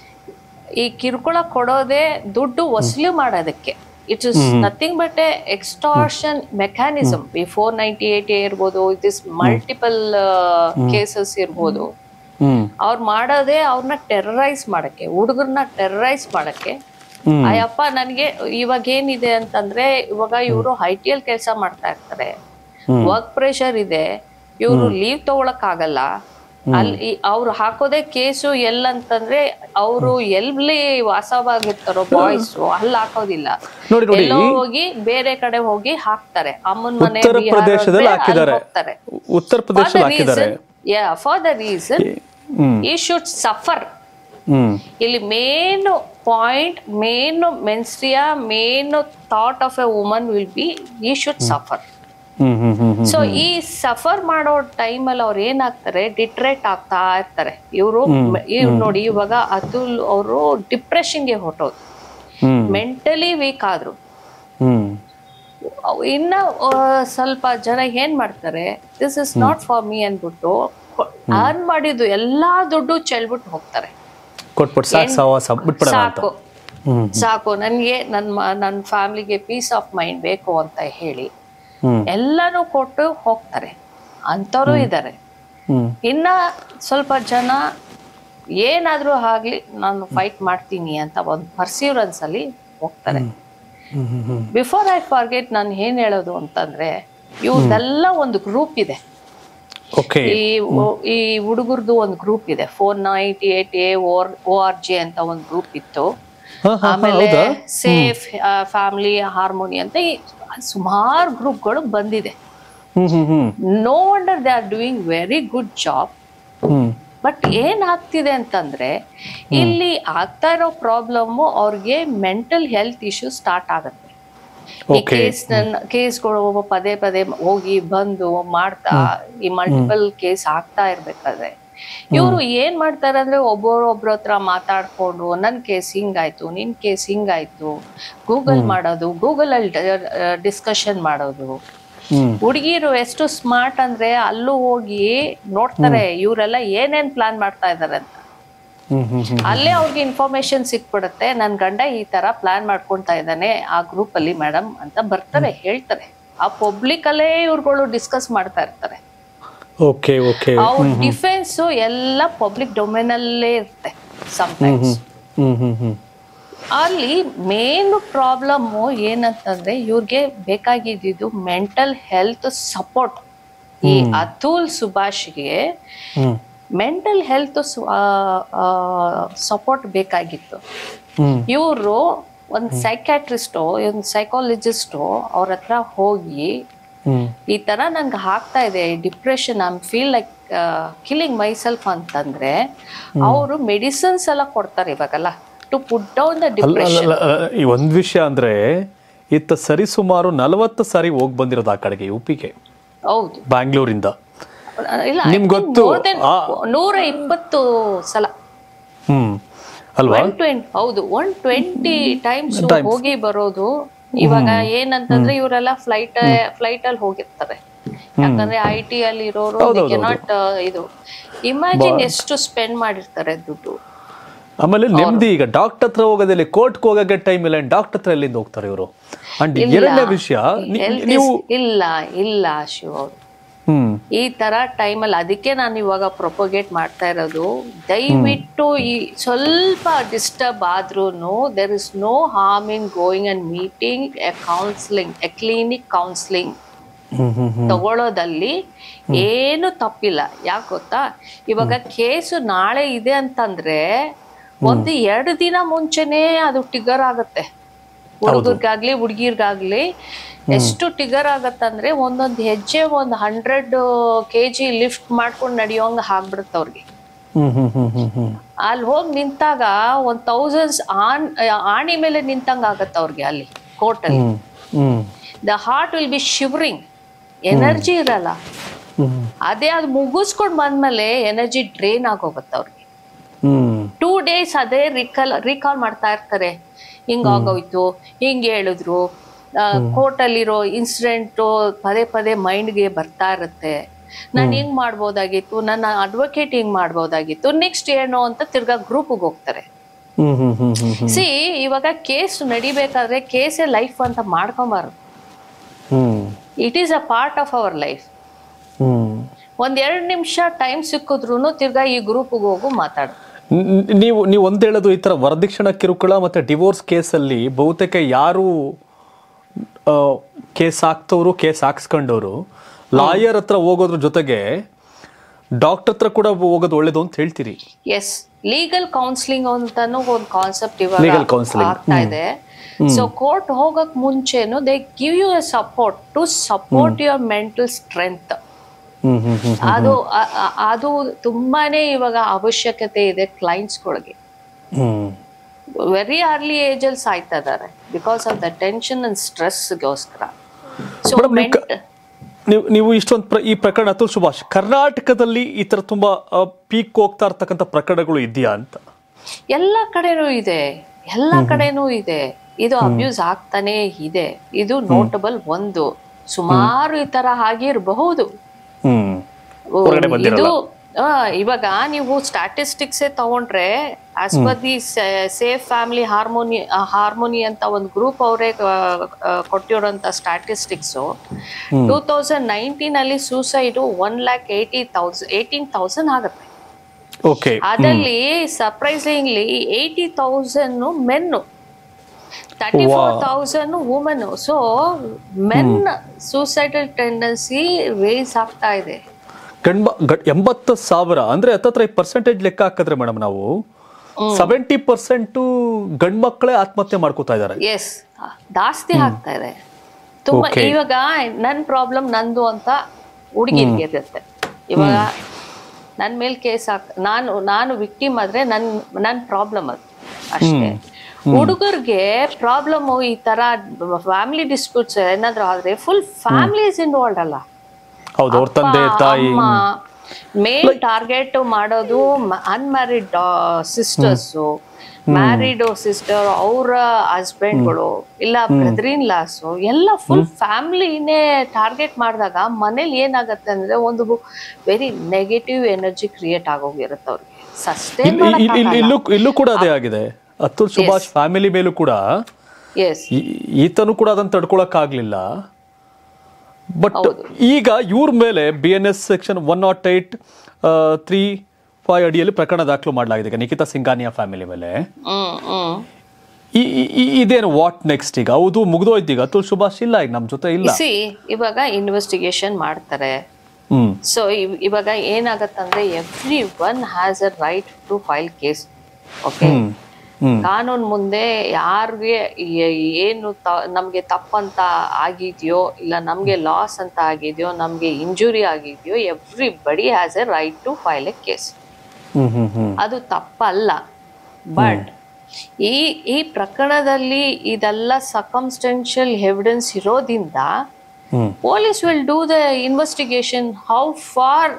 ಈ ಕಿರುಕುಳ ಕೊಡೋದೇ ದುಡ್ಡು ವಸೂಲಿ ಮಾಡೋದಕ್ಕೆ it is nothing but a extortion mechanism ಈ ಫೋರ್ ನೈಂಟಿ ಏಟ್ ಇರ್ಬೋದು ಇಟ್ ಇಸ್ ಮಲ್ಟಿಪಲ್ ಕೇಸಸ್ ಇರ್ಬೋದು ಹ್ಮ್ ಅವ್ರು ಮಾಡೋದೇ ಅವ್ರನ್ನ ಟೆರರೈಸ್ ಮಾಡಕ್ಕೆ ಹುಡುಗರನ್ನ ಟೆರರೈಸ್ ಮಾಡಕ್ಕೆ ಹ್ಮ್. ಅಯ್ಯಪ್ಪ ನನಗೆ ಇವಾಗ ಏನಿದೆ ಅಂತಂದ್ರೆ ಇವಾಗ ಇವರು ಐ ಟಿ ಎಲ್ ಕೆಲಸ ಮಾಡ್ತಾ ಇರ್ತಾರೆ ವರ್ಕ್ ಪ್ರೆಷರ್ ಇದೆ ಇವರು ಲೀವ್ ತಗೊಳಕ್ ಆಗಲ್ಲ ಅಲ್ಲಿ ಅವ್ರು ಹಾಕೋದೇ ಕೇಸು ಎಲ್ಲಂತಂದ್ರೆ ಅವರು ಎಲ್ಲಿ ವಾಸವಾಗಿರ್ತಾರೋ ಬಾಯ್ಸ್ ಅಲ್ಲಿ ಹಾಕೋದಿಲ್ಲ ನೋಡಿ, ನೋಡಿ. ಎಲ್ಲೋ ಹೋಗಿ ಬೇರೆ ಕಡೆ ಹೋಗಿ ಹಾಕ್ತಾರೆ ಅಮ್ಮನ ಮನೆ ಉತ್ತರ ಬಿಹಾರ ಪ್ರದೇಶದಲ್ಲಿ ಅಂದ್ರೆ ಅಲ್ಲಿ ಹಾಕಿದ್ದಾರೆ ಹೋಗ್ತಾರೆ ಉತ್ತರ ಪ್ರದೇಶದಲ್ಲಿ ಹಾಕಿದ್ದಾರೆ ಫಾರ್ ದ ರೀಸನ್ ಹ್ಮ್ ಈ ಶುಡ್ ಸಫರ್ ಹ್ಮ್ ಇಲ್ಲಿ main point main mainstream main thought of a woman will be ಈ should suffer hmm hmm hmm hmm so ಈ ಸಫರ್ ಮಾಡೋ ಟೈಮಲ್ಲಿ ಅವ್ರು ಏನಾಗ್ತಾರೆ ಡಿಟ್ರೇಟ್ ಆಗ್ತಾ ಇರ್ತಾರೆ ಇವರು ಇವ್ ನೋಡಿ ಇವಾಗ ಅತುಲ್ ಅವರು ಡಿಪ್ರೆಷನ್ಗೆ ಹೊಟ್ಟೋದು ಹ್ಮ್ ಮೆಂಟಲಿ ವೀಕ್ ಆದ್ರು ಹ್ಮ್ ಅವ್ ಇನ್ನ ಆ, ಸ್ವಲ್ಪ ಜನ ಏನ್ ಮಾಡ್ತಾರೆ this is not for me ಅನ್ಬಿಟ್ಟು ಅರ್ನ್ ಮಾಡಿದ್ದು ಎಲ್ಲಾ ದುಡ್ಡು ಚೆಲ್ಬಿಟ್ಟು ಹೋಗ್ತಾರೆ ಕೊಟ್ಬಿಟ್ಟು ಸಾಕು ಸಹವಾಸ ಬಿಟ್ಬಿಡೋಣ ಅಂತ ಸಾಕು ಹ್ಮ್ ಸಾಕು ನನಗೆ ನನ್ನ ನನ್ನ ಫ್ಯಾಮಿಲಿಗೆ ಪೀಸ್ ಆಫ್ ಮೈಂಡ್ ಬೇಕು ಅಂತ ಹೇಳಿ ಹ್ಮ್ ಎಲ್ಲನೂ ಕೊಟ್ಟು ಹೋಗ್ತಾರೆ ಅಂಥವ್ರು ಇದ್ದಾರೆ ಹ್ಮ್ ಇನ್ನ ಸ್ವಲ್ಪ ಜನ ಏನಾದ್ರೂ ಆಗ್ಲಿ ನಾನು ಫೈಟ್ ಮಾಡ್ತೀನಿ ಅಂತ ಒಂದು ಪರ್ಸೀವರೆನ್ಸ್ ಅಲ್ಲಿ ಹೋಗ್ತಾರೆ hmm hmm hmm before I forget ನಾನು ಏನ್ ಹೇಳೋದು ಅಂತಂದ್ರೆ ಇವ್ರದೆಲ್ಲ ಒಂದು ಗ್ರೂಪ್ ಇದೆ ಓಕೆ ಈ ಒ- ಈ ಹುಡುಗರ್ದು ಒಂದು ಗ್ರೂಪ್ ಇದೆ four ninety eight A or O R G ಅಂತ ಒಂದು ಗ್ರೂಪ್ ಇತ್ತು ಹಾ ಹಾ ಹಾ ಆಮೇಲೆ ಹೌದಾ ಸೇಫ್ ಫ್ಯಾಮಿಲಿ ಹಾರ್ಮೋನಿ ಅಂತ ಸುಮಾರು ಗ್ರೂಪ್ಗಳು ಬಂದಿದೆ hmm hmm hmm no wonder they are doing very good job hmm but ಏನ್ ಆಗ್ತಿದೆ ಅಂತಂದ್ರೆ ಇಲ್ಲಿ ಆಗ್ತಾ ಇರೋ ಪ್ರಾಬ್ಲಮ್ ಅವ್ರಿಗೆ ಮೆಂಟಲ್ ಹೆಲ್ತ್ ಇಶ್ಯೂ ಸ್ಟಾರ್ಟ್ ಆಗುತ್ತೆ ಈ Okay. ಕೇಸ್ ಕೇಸ್ಗಳು ಪದೇ ಪದೇ ಹೋಗಿ ಬಂದು ಮಾಡ್ತಾ ಈ ಮಲ್ಟಿಪಲ್ ಕೇಸ್ ಆಗ್ತಾ ಇರ್ಬೇಕಾದ್ರೆ ಇವರು ಏನ್ ಮಾಡ್ತಾರೆ ಅಂದ್ರೆ ಒಬ್ಬರೊಬ್ರ ಹತ್ರ ಮಾತಾಡ್ಕೊಂಡು ನನ್ ಕೇಸ್ ಹಿಂಗಾಯ್ತು ನಿನ್ ಕೇಸ್ ಹಿಂಗಾಯ್ತು ಗೂಗಲ್ ಮಾಡೋದು ಗೂಗಲ್ ಅಲ್ಲಿ ಡಿಸ್ಕಷನ್ ಮಾಡೋದು ಹ್ಮ್ ಹುಡುಗಿರು ಎಷ್ಟು ಸ್ಮಾರ್ಟ್ ಅಂದ್ರೆ ಅಲ್ಲೂ ಹೋಗಿ ನೋಡ್ತಾರೆ ಇವರೆಲ್ಲ ಏನೇನ್ ಪ್ಲಾನ್ ಮಾಡ್ತಾ ಇದಾರೆ ಅಂತ ಹ್ಮ್ ಹ್ಮ್ ಹ್ಮ್ ಅಲ್ಲೇ ಅವ್ರಿಗೆ ಇನ್ಫಾರ್ಮೇಶನ್ ಸಿಕ್ಬಿಡುತ್ತೆ ನನ್ ಗಂಡ ಈ ತರ ಪ್ಲಾನ್ ಮಾಡ್ಕೊಂತಾ ಇದ್ದಾನೆ ಆ ಗ್ರೂಪ್ ಅಲ್ಲಿ ಮೇಡಮ್ ಅಂತ ಬರ್ತಾರೆ ಹೇಳ್ತಾರೆ ಆ ಪಬ್ಲಿಕ್ ಅಲ್ಲೇ ಇವ್ರುಗಳು ಡಿಸ್ಕಸ್ ಮಾಡ್ತಾ ಇರ್ತಾರೆ ಓಕೆ ಓಕೆ ಅವ್ರ ಡಿಫೆನ್ಸ್ ಎಲ್ಲ ಪಬ್ಲಿಕ್ ಡೊಮೇನ್ ಅಲ್ಲೇ ಇರುತ್ತೆ ಸಮಟೈಮ್ಸ್ ಹ್ಮ್ ಹ್ಮ್ ಹ್ಮ್ ಅಲ್ಲಿ ಮೇನ್ ಪ್ರಾಬ್ಲಮ್ ಏನಂತಂದ್ರೆ ಇವ್ರಿಗೆ ಬೇಕಾಗಿದ್ದು ಮೆಂಟಲ್ ಹೆಲ್ತ್ ಸಪೋರ್ಟ್ ಈ ಅತುಲ್ ಸುಭಾಷ್ಗೆ ಹ್ಮ್ ಮೆಂಟಲ್ ಹೆಲ್ತ್ ಸಪೋರ್ಟ್ ಬೇಕಾಗಿತ್ತು ಹ್ಮ್ ಇವರು ಒಂದು ಸೈಕ್ಯಾಟ್ರಿಸ್ಟು ಒಂದು ಸೈಕಾಲಜಿಸ್ಟು ಅವ್ರ ಹತ್ರ ಹೋಗಿ ಹ್ಮ್ ಈ ತರ ನಂಗೆ ಆಗ್ತಾ ಇದೆ depression I feel like killing myself ಅಂತಂದ್ರೆ ಅವರು ಮೆಡಿಸಿನ್ಸ್ ಎಲ್ಲ ಕೊಡ್ತಾರೆ ಇವಾಗಲ್ಲ ಟು ಪುಟ್ ಡೌನ್ ದ ಅಲ್ಲ ಡಿಪ್ರೆಷನ್ ಅಲ್ಲ, ಅಲ್ಲ, ಈ ಒಂದ್ ವಿಷಯ ಅಂದ್ರೆ ಇತ್ತ ಸರಿ ಸುಮಾರು ನಲವತ್ತು ಸಾರಿ ಹೋಗಿ ಬಂದಿರೋದು ಆ ಕಡೆಗೆ ಯು ಪಿಗೆ ಹೌದು ಬ್ಯಾಂಗ್ಳೂರಿಂದ ಇಲ್ಲ ನಿಮ್ಗ್ ಗೊತ್ತು, more than ಆ- ನೂರ ಇಪ್ಪತ್ತು ಸಲ ಹ್ಮ್ ಅಲ್ವಾ ಒನ್ ಟ್ವೆಂಟಿ ಹೌದು ಒನ್ ಟ್ವೆಂಟಿ ಟೈಮ್ಸ್ ಹೋಗಿ ಬರೋದು ಇವಾಗ ಏನಂತಂದ್ರೆ ಇವರೆಲ್ಲ ಫ್ಲೈಟ್ ಫ್ಲೈಟ್ ಅಲ್ಲಿ ಹೋಗಿರ್ತಾರೆ ಯಾಕಂದ್ರೆ ಐ ಟಿ ಅಲ್ಲಿ ಇರೋರು ಕೆನಾಟ್ ಇದು ಇಮ್ಯಾಜಿನ್ ಎಷ್ಟು ಸ್ಪೆಂಡ್ ಮಾಡಿರ್ತಾರೆ ದುಡ್ಡು ಆಮೇಲೆ ನೆಮ್ಮದಿ ಈಗ ಡಾಕ್ಟರ್ ಹತ್ರ ಹೋಗೋದಿಲ್ಲ ಕೋರ್ಟ್ಗೆ ಹೋಗೋಕೆ ಟೈಮ್ ಇಲ್ಲ ಡಾಕ್ಟರ್ ಹತ್ರ ಎಲ್ಲಿಂದ ಹೋಗ್ತಾರೆ ಇವರು ಅಂಡ್ ಎರಡನೇ ವಿಷಯ ನಿ- Health is- ನೀವು ಇಲ್ಲ ಇಲ್ಲ ಶಿವ ಅವ್ರು ಹ್ಮ್ ಈ ತರ ಟೈಮಲ್ಲಿ ಅದಕ್ಕೆ ನಾನು ಇವಾಗ ಪ್ರೊಪೋಗೇಟ್ ಮಾಡ್ತಾ ಇರೋದು ದಯವಿಟ್ಟು ಈ ಸ್ವಲ್ಪ ಡಿಸ್ಟರ್ಬ್ ಆದ್ರೂ there is no harm in going and meeting a counselling a clinic counselling hmm hmm hmm ತಗೊಳ್ಳೋದಲ್ಲಿ ಏನು ತಪ್ಪಿಲ್ಲ ಯಾಕೆ ಗೊತ್ತಾ ಇವಾಗ ಕೇಸು ನಾಳೆ ಇದೆ ಅಂತಂದ್ರೆ ಒಂದು ಎರಡು ದಿನ ಮುಂಚೆನೆ ಅದು ಟಿಗರ್ ಆಗತ್ತೆ ಹುಡುಗರಿಗಾಗ್ಲಿ ಹುಡುಗಿರ್ಗಾಗ್ಲಿ ಎಷ್ಟು ಟಿಗರ್ ಆಗತ್ತಂದ್ರೆ ಒಂದೊಂದು ಹೆಜ್ಜೆ ಒಂದು ಹಂಡ್ರೆಡ್ ಕೆ ಜಿ ಲಿಫ್ಟ್ ಮಾಡ್ಕೊಂಡು ನಡೆಯೋಂಗ ಆಗ್ಬಿಡುತ್ತೆ ಅವ್ರಿಗೆ ಹ್ಮ್ ಹ್ಮ್ ಹ್ಮ್ ಹ್ಮ್ ಹ್ಮ್ ಅಲ್ಲಿ ಹೋಗಿ ನಿಂತಾಗ ಒಂದ್ ಥೌಸಂಡ್ಸ್ ಆನ್ ಆಣಿ ಮೇಲೆ ನಿಂತಂಗ ಆಗತ್ತೆ ಅವ್ರಿಗೆ ಅಲ್ಲಿ ಕೋರ್ಟಲ್ಲಿ hmm hmm the heart will be shivering energy ಇರಲ್ಲ ಹ್ಮ್ ಅದೇ ಅದು ಮುಗಿಸ್ಕೊಂಡು ಬಂದ್ಮೇಲೆ ಎನರ್ಜಿ ಡ್ರೈನ್ ಆಗೋಗುತ್ತೆ ಅವ್ರಿಗೆ ಹ್ಮ್ ಟೂ ಡೇಸ್ ಅದೇ ರಿಕಾಲ್ ರಿಕಾಲ್ ಮಾಡ್ತಾ ಇರ್ತಾರೆ ಹಿಂಗ್ ಆಗೋಯ್ತು ಹಿಂಗ್ ಹೇಳಿದ್ರು ಕೋರ್ಟಲ್ಲಿರೋ ಇನ್ಸಿಡೆಂಟು ಪದೇ ಪದೇ ಮೈಂಡ್ಗೆ ಬರ್ತಾ ಇರುತ್ತೆ ನಾನು ಹಿಂಗ್ ಮಾಡ್ಬೋದಾಗಿತ್ತು ನನ್ನ ಅಡ್ವೊಕೇಟ್ ಹಿಂಗ್ ಮಾಡ್ಬೋದಾಗಿತ್ತು ನೆಕ್ಸ್ಟ್ ಏನು ಅಂತ ತಿರ್ಗಾ ಗ್ರೂಪ್ಗೆ ಹೋಗ್ತಾರೆ ಹ್ಮ್ ಹ್ಮ್ ಹ್ಮ್ ಹ್ಮ್ ಹ್ಮ್ ಸಿ ಇವಾಗ ಕೇಸ್ ನಡಿಬೇಕಾದ್ರೆ ಕೇಸೇ ಲೈಫ್ ಅಂತ ಮಾಡ್ಕೊಂಬಾರ್ದು hmm it is a part of our life hmm ಒಂದ್ ಎರಡು ನಿಮಿಷ ಟೈಮ್ ಸಿಕ್ಕಿದ್ರು ತಿರ್ಗಾ ಈ ಗ್ರೂಪ್ಗೆ ಹೋಗು ಮಾತಾಡು ನ್- ನೀವು ನೀವು ಒಂದ್ ಹೇಳೋದು ಈ ತರ ವರದಕ್ಷಿಣ ಕಿರುಕುಳ ಮತ್ತೆ ಡಿವೋರ್ಸ್ ಕೇಸಲ್ಲಿ ಬಹುತೇಕ ಯಾರು ಕೇಸ್ ಹಾಕ್ತವ್ರು ಕೇಸ್ ಹಾಕ್ಸ್ಕೊಂಡವ್ರು ಲಾಯರ್ ಹತ್ರ ಹೋಗೋದ್ರ ಜೊತೆಗೆ ಡಾಕ್ಟರ್ ಹತ್ರ ಕೂಡ ಹೋಗೋದು ಒಳ್ಳೇದು ಅಂತ ಹೇಳ್ತೀರಿ ಎಸ್ ಲೀಗಲ್ ಕೌನ್ಸಿಲಿಂಗ್ ಅಂತಾನು ಒಂದು ಕಾನ್ಸೆಪ್ಟ್ Legal ಇವಾಗ counselling. ಆಗ್ತಾ ಇದೆ ಸೊ ಕೋರ್ಟ್ ಹೋಗಕ್ ಮುಂಚೆನು they give you a support to support your mental strength hmm hmm hmm ಅದು ಅ- ಅ- ಅದು ತುಂಬಾನೇ ಇವಾಗ ಅವಶ್ಯಕತೆ ಇದೆ ಕ್ಲೈಂಟ್ಸ್ಗಳಿಗೆ ಹ್ಮ್ ವೆರಿ ಅರ್ಲಿ ಏಜ್ ಅಲ್ಲಿ ಸಾಯ್ತಾ ಇದಾರೆ because of the tension and ಸ್ಟ್ರೆಸ್ಗೋಸ್ಕರ ಸೊ Madam, ನೀವು ಕ- ನೀವು ನೀವು ಇಷ್ಟೊಂದು ಪ್ರ ಈ ಪ್ರಕರಣ ಅತುಲ್ ಸುಭಾಷ್ ಕರ್ನಾಟಕದಲ್ಲಿ ಈ ತರ ತುಂಬಾ ಪೀಕ್ ಹೋಗ್ತಾ ಇರ್ತಕ್ಕಂಥ ಪ್ರಕರಣಗಳು ಇದೆಯಾ ಅಂತ ಎಲ್ಲ ಕಡೆನೂ ಇದೆ ಎಲ್ಲ ಕಡೆನೂ ಇದೆ ಇದು ಅಬ್ಯೂಸ್ ಆಗ್ತಾನೆ ಇದೆ ಇದು ನೋಟಬಲ್ ಒಂದು ಸುಮಾರು ಈ ತರ ಆಗಿರಬಹುದು ಹ್ಮ್ ಓ, ಹೊರಗಡೆ ಬಂದಿರಲ್ಲ. ಇದು ಆ, ಇವಾಗ ನೀವು ಸ್ಟ್ಯಾಟಿಸ್ಟಿಕ್ಸ್ ತಗೊಂಡ್ರೆ as per the safe family harmony harmony ಅಂತ ಒಂದು ಗ್ರೂಪ್ ಅವರೇ ಕೊಟ್ಟಿರೋಂಥ ಸ್ಟ್ಯಾಟಿಸ್ಟಿಕ್ಸ್ ಟೂ ತೌಸಂಡ್ ನೈನ್ಟೀನ್ ಅಲ್ಲಿ suicide one lakh eighty thousand eighteen thousand ಆಗುತ್ತೆ ಓಕೆ ಅದರಲ್ಲಿ surprisingly eighty thousand men thirty four thousand women so men suicidal tendency raise ಆಗ್ತಾ ಇದೆ ಗಂಡ್ಮ ಗ- ಎಂಬತ್ತು ಸಾವಿರ ಅಂದ್ರೆ ಹತ್ತತ್ರ ಈ ಪರ್ಸೆಂಟೇಜ್ ಲೆಕ್ಕ ಹಾಕಿದ್ರೆ ಮೇಡಮ್ ನಾವು ಸೆವೆಂಟಿ ಪರ್ಸೆಂಟ್ ಗಂಡ್ ಮಕ್ಕಳೇ ಆತ್ಮಹತ್ಯೆ ಮಾಡ್ಕೋತಾ ಇದ್ದಾರೆ ಎಸ್ ಜಾಸ್ತಿ ಆಗ್ತಾ ಇದೆ ತುಂಬಾ Okay. ಇವಾಗ ನನ್ ಪ್ರಾಬ್ಲಮ್ ನಂದು ಅಂತ ಹುಡುಗಿರ್ಗೆ ಇರುತ್ತೆ ಇವಾಗ ನನ್ ಮೇಲ್ ಕೇಸ್ ಹಾಕ್ ನಾನು ನಾನು ವಿಕ್ಟಿಮ್ ಆದ್ರೆ ನನ್ ನನ್ ಪ್ರಾಬ್ಲಮ್ ಅದು ಅಷ್ಟೇ ಹುಡುಗರಿಗೆ ಪ್ರಾಬ್ಲಮ್ ಈ ತರ ಫ್ಯಾಮಿಲಿ ಡಿಸ್ಪ್ಯೂಟ್ಸ್ ಏನಾದ್ರು ಆದ್ರೆ ಫುಲ್ ಫ್ಯಾಮಿಲಿ ಇಸ್ ಇನ್ವಾಲ್ವ್ ಅಲ್ಲ ಹೌದು ಅವ್ರ ತಂದೆ ತಾಯಿ ಮೇನ್ ಟಾರ್ಗೆಟ್ ಮಾಡೋದು ಅನ್ಮ್ಯಾರಿಡ್ ಸಿಸ್ಟರ್ಸ್ ಮ್ಯಾರಿಡ್ ಸಿಸ್ಟರ್ ಅವರ ಹಸ್ಬೆಂಡ್ಗಳು ಇಲ್ಲ ಬ್ರದರ್ ಇನ್ ಲಾಸ್ ಎಲ್ಲ ಫುಲ್ ಫ್ಯಾಮಿಲಿನೇ ಟಾರ್ಗೆಟ್ ಮಾಡಿದಾಗ ಮನೇಲಿ ಏನಾಗತ್ತೆ ಅಂದ್ರೆ ಒಂದು ವೆರಿ ನೆಗೆಟಿವ್ ಎನರ್ಜಿ ಕ್ರಿಯೇಟ್ ಆಗೋಗಿರುತ್ತೆ ಅವ್ರಿಗೆ ಸಸ್ಟೈನ್ ಇಲ್ಲಿ- ಇಲ್ಲಿ- ಇಲ್ಲಿ- ಇಲ್ಲೂ ಇಲ್ಲೂ ಕೂಡ ಅದೇ ಆಗಿದೆ ಅತುಲ್ ಸುಭಾಷ್ ಫ್ಯಾಮಿಲಿ ಮೇಲೂ ಕೂಡ ಎಸ್ ಈ- ಈತನು ಕೂಡ ಅದನ್ನ ತಡ್ಕೊಳಕ್ ಆಗ್ಲಿಲ್ಲ ಬಟ್ ಈಗ ಇವ್ರ ಮೇಲೆ B N S section one nought eight three five ಅಡಿಯಲ್ಲಿ ಪ್ರಕರಣ ದಾಖಲು ಮಾಡಲಾಗಿದೆ ಈಗ ನಿಖಿತಾ ಸಿಂಗಾನಿಯಾ ಫ್ಯಾಮಿಲಿ ಮೇಲೆ ಹ್ಮ್ ಹ್ಮ್ ಈ- ಈ- ಈ- ಇದೇನು ವಾಟ್ ನೆಕ್ಸ್ಟ್ ಈಗ ಹೌದು ಮುಗ್ದೋಯ್ತು ಈಗ ಅತುಲ್ ಸುಭಾಷ್ ಇಲ್ಲ ಈಗ ನಮ್ ಜೊತೆ ಇಲ್ಲ ಸಿ ಇವಾಗ ಇನ್ವೆಸ್ಟಿಗೇಷನ್ ಮಾಡ್ತಾರೆ ಹ್ಮ್ ಸೊ ಇವಾಗ ಏನಾಗತ್ತಂದ್ರೆ every one has a right to file case okay ಕಾನೂನು ಮುಂದೆ ಯಾರಿಗೆ ಏನು ತ- ನಮ್ಗೆ ತಪ್ಪಂತ ಆಗಿದೆಯೋ ಇಲ್ಲ ನಮ್ಗೆ ಲಾಸ್ ಅಂತ ಆಗಿದೆಯೋ ನಮ್ಗೆ ಇಂಜುರಿ ಆಗಿದೆಯೋ everybody has a right to file a case hmm hmm hmm ಅದು ತಪ್ಪಲ್ಲ ಬಟ್ ಈ ಈ ಪ್ರಕರಣದಲ್ಲಿ ಇದೆಲ್ಲ ಸಕಮ್ಸ್ಟೆನ್ಷಿಯಲ್ ಎವಿಡೆನ್ಸ್ ಇರೋದ್ರಿಂದ hmm police will do the investigation how far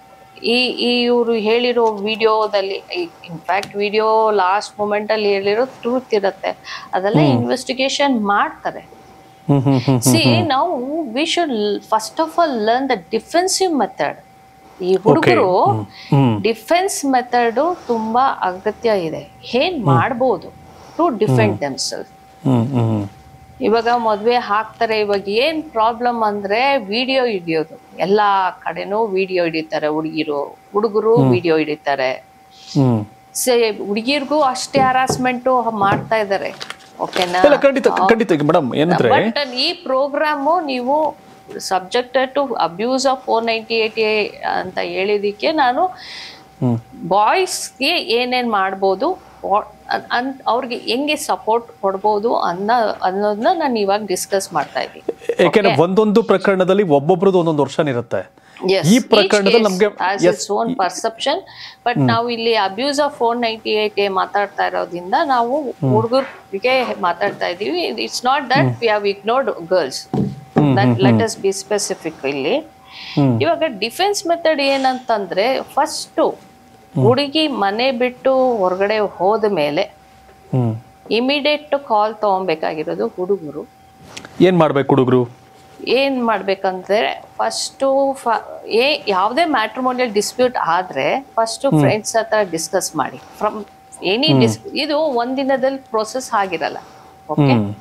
ಈ ಈ ಇವರು ಹೇಳಿರೋ ವಿಡಿಯೋದಲ್ಲಿ ಇನ್ಫ್ಯಾಕ್ಟ್ ವಿಡಿಯೋ ಲಾಸ್ಟ್ ಮೂಮೆಂಟ್ ಅಲ್ಲಿ ಹೇಳಿರೋ ಟ್ರೂತ್ ಇರುತ್ತೆ ಅದೆಲ್ಲ ಇನ್ವೆಸ್ಟಿಗೇಷನ್ ಮಾಡ್ತಾರೆ ಹ್ಮ್ ಹ್ಮ್ ಹ್ಮ್ ಸಿ ನಾವು we should first of all learn the defensive method ಈ ಹುಡುಗರು ಹ್ಮ್ ಡಿಫೆನ್ಸ್ ಮೆಥಡ್ ತುಂಬಾ ಅಗತ್ಯ ಇದೆ ಏನ್ ಮಾಡ್ಬೋದು to defend themself hmm hmm ಇವಾಗ ಮದ್ವೆ ಹಾಕ್ತಾರೆ ಇವಾಗ ಏನ್ ಪ್ರಾಬ್ಲಮ್ ಅಂದ್ರೆ ವಿಡಿಯೋ ಹಿಡಿಯೋದು ಎಲ್ಲಾ ಕಡೆನೂ ವಿಡಿಯೋ ಹಿಡಿತಾರೆ ಹುಡುಗಿರು ಹುಡುಗರು ವಿಡಿಯೋ ಹಿಡಿತಾರೆ ಹ್ಮ್ ಸೇ ಹುಡುಗಿರ್ಗೂ ಅಷ್ಟೇ ಹರಾಸ್ಮೆಂಟ್ ಮಾಡ್ತಾ ಇದ್ದಾರೆ ಓಕೆನಾ ಇಲ್ಲ ಖಂಡಿತ ಖಂಡಿತ ಮೇಡಮ್ ಏನಂದ್ರೆ ಬಟ್ ಈ ಪ್ರೋಗ್ರಾಮು ನೀವು subjected to abuse of four ninety eight ಅಂತ ಹೇಳಿದಕ್ಕೆ ನಾನು ಹ್ಮ್ ಬಾಯ್ಸ್ಗೆ ಏನೇನ್ ಮಾಡ್ಬೋದು what- ಅನ್- ಅನ್ ಅವ್ರಿಗೆ ಹೆಂಗೆ ಸಪೋರ್ಟ್ ಕೊಡ್ಬೋದು ಅನ್ನೋ ಅನ್ನೋದನ್ನ ನಾನು ಇವಾಗ ಡಿಸ್ಕಸ್ ಮಾಡ್ತಾ ಇದ್ದೀನಿ ಯಾಕೆಂದ್ರೆ ಒಂದೊಂದು ಪ್ರಕರಣದಲ್ಲಿ ಒಬ್ಬೊಬ್ರದ್ದು ಒಂದೊಂದು ವರ್ಷನ್ ಇರುತ್ತೆ ಈ ಪ್ರಕರಣದಲ್ಲಿ ನಮ್ಗೆ ಇಟ್ಸ್ ಓನ್ ಪರ್ಸೆಪ್ಷನ್ ಬಟ್ ನಾವು ಇಲ್ಲಿ abuse of four ninety eight ಮಾತಾಡ್ತಾ ಇರೋದ್ರಿಂದ ನಾವು ಹುಡುಗರಿಗೆ ಮಾತಾಡ್ತಾ ಇದೀವಿ it's not that we have ignored girls that let us be specific ಇಲ್ಲಿ ಹ್ಮ್. ಇವಾಗ ಡಿಫೆನ್ಸ್ ಮೆಥಡ್ ಏನಂತಂದ್ರೆ ಫಸ್ಟು ಹುಡುಗಿ ಮನೆ ಬಿಟ್ಟು ಹೊರಗಡೆ ಹೋದ ಮೇಲೆ ಹ್ಮ್ ಇಮಿಡಿಯೇಟ್ ಕಾಲ್ ತಗೊಬೇಕಾಗಿರೋದು ಹುಡುಗರು ಏನ್ ಮಾಡ್ಬೇಕು ಹುಡುಗರು ಏನ್ ಮಾಡ್ಬೇಕಂದ್ರೆ ಫಸ್ಟು ಏ ಯಾವುದೇ ಮ್ಯಾಟ್ರಿಮೋನಿಯಲ್ ಡಿಸ್ಪ್ಯೂಟ್ ಆದ್ರೆ ಫಸ್ಟ್ ಫ್ರೆಂಡ್ಸ್ ಹತ್ರ ಡಿಸ್ಕಸ್ ಮಾಡಿ ಫ್ರಮ್ ಎನಿ ಡಿಸ್ ಇದು ಒಂದಿನದಲ್ಲಿ ಪ್ರೊಸೆಸ್ ಆಗಿರಲ್ಲ ಓಕೆ ಹ್ಮ್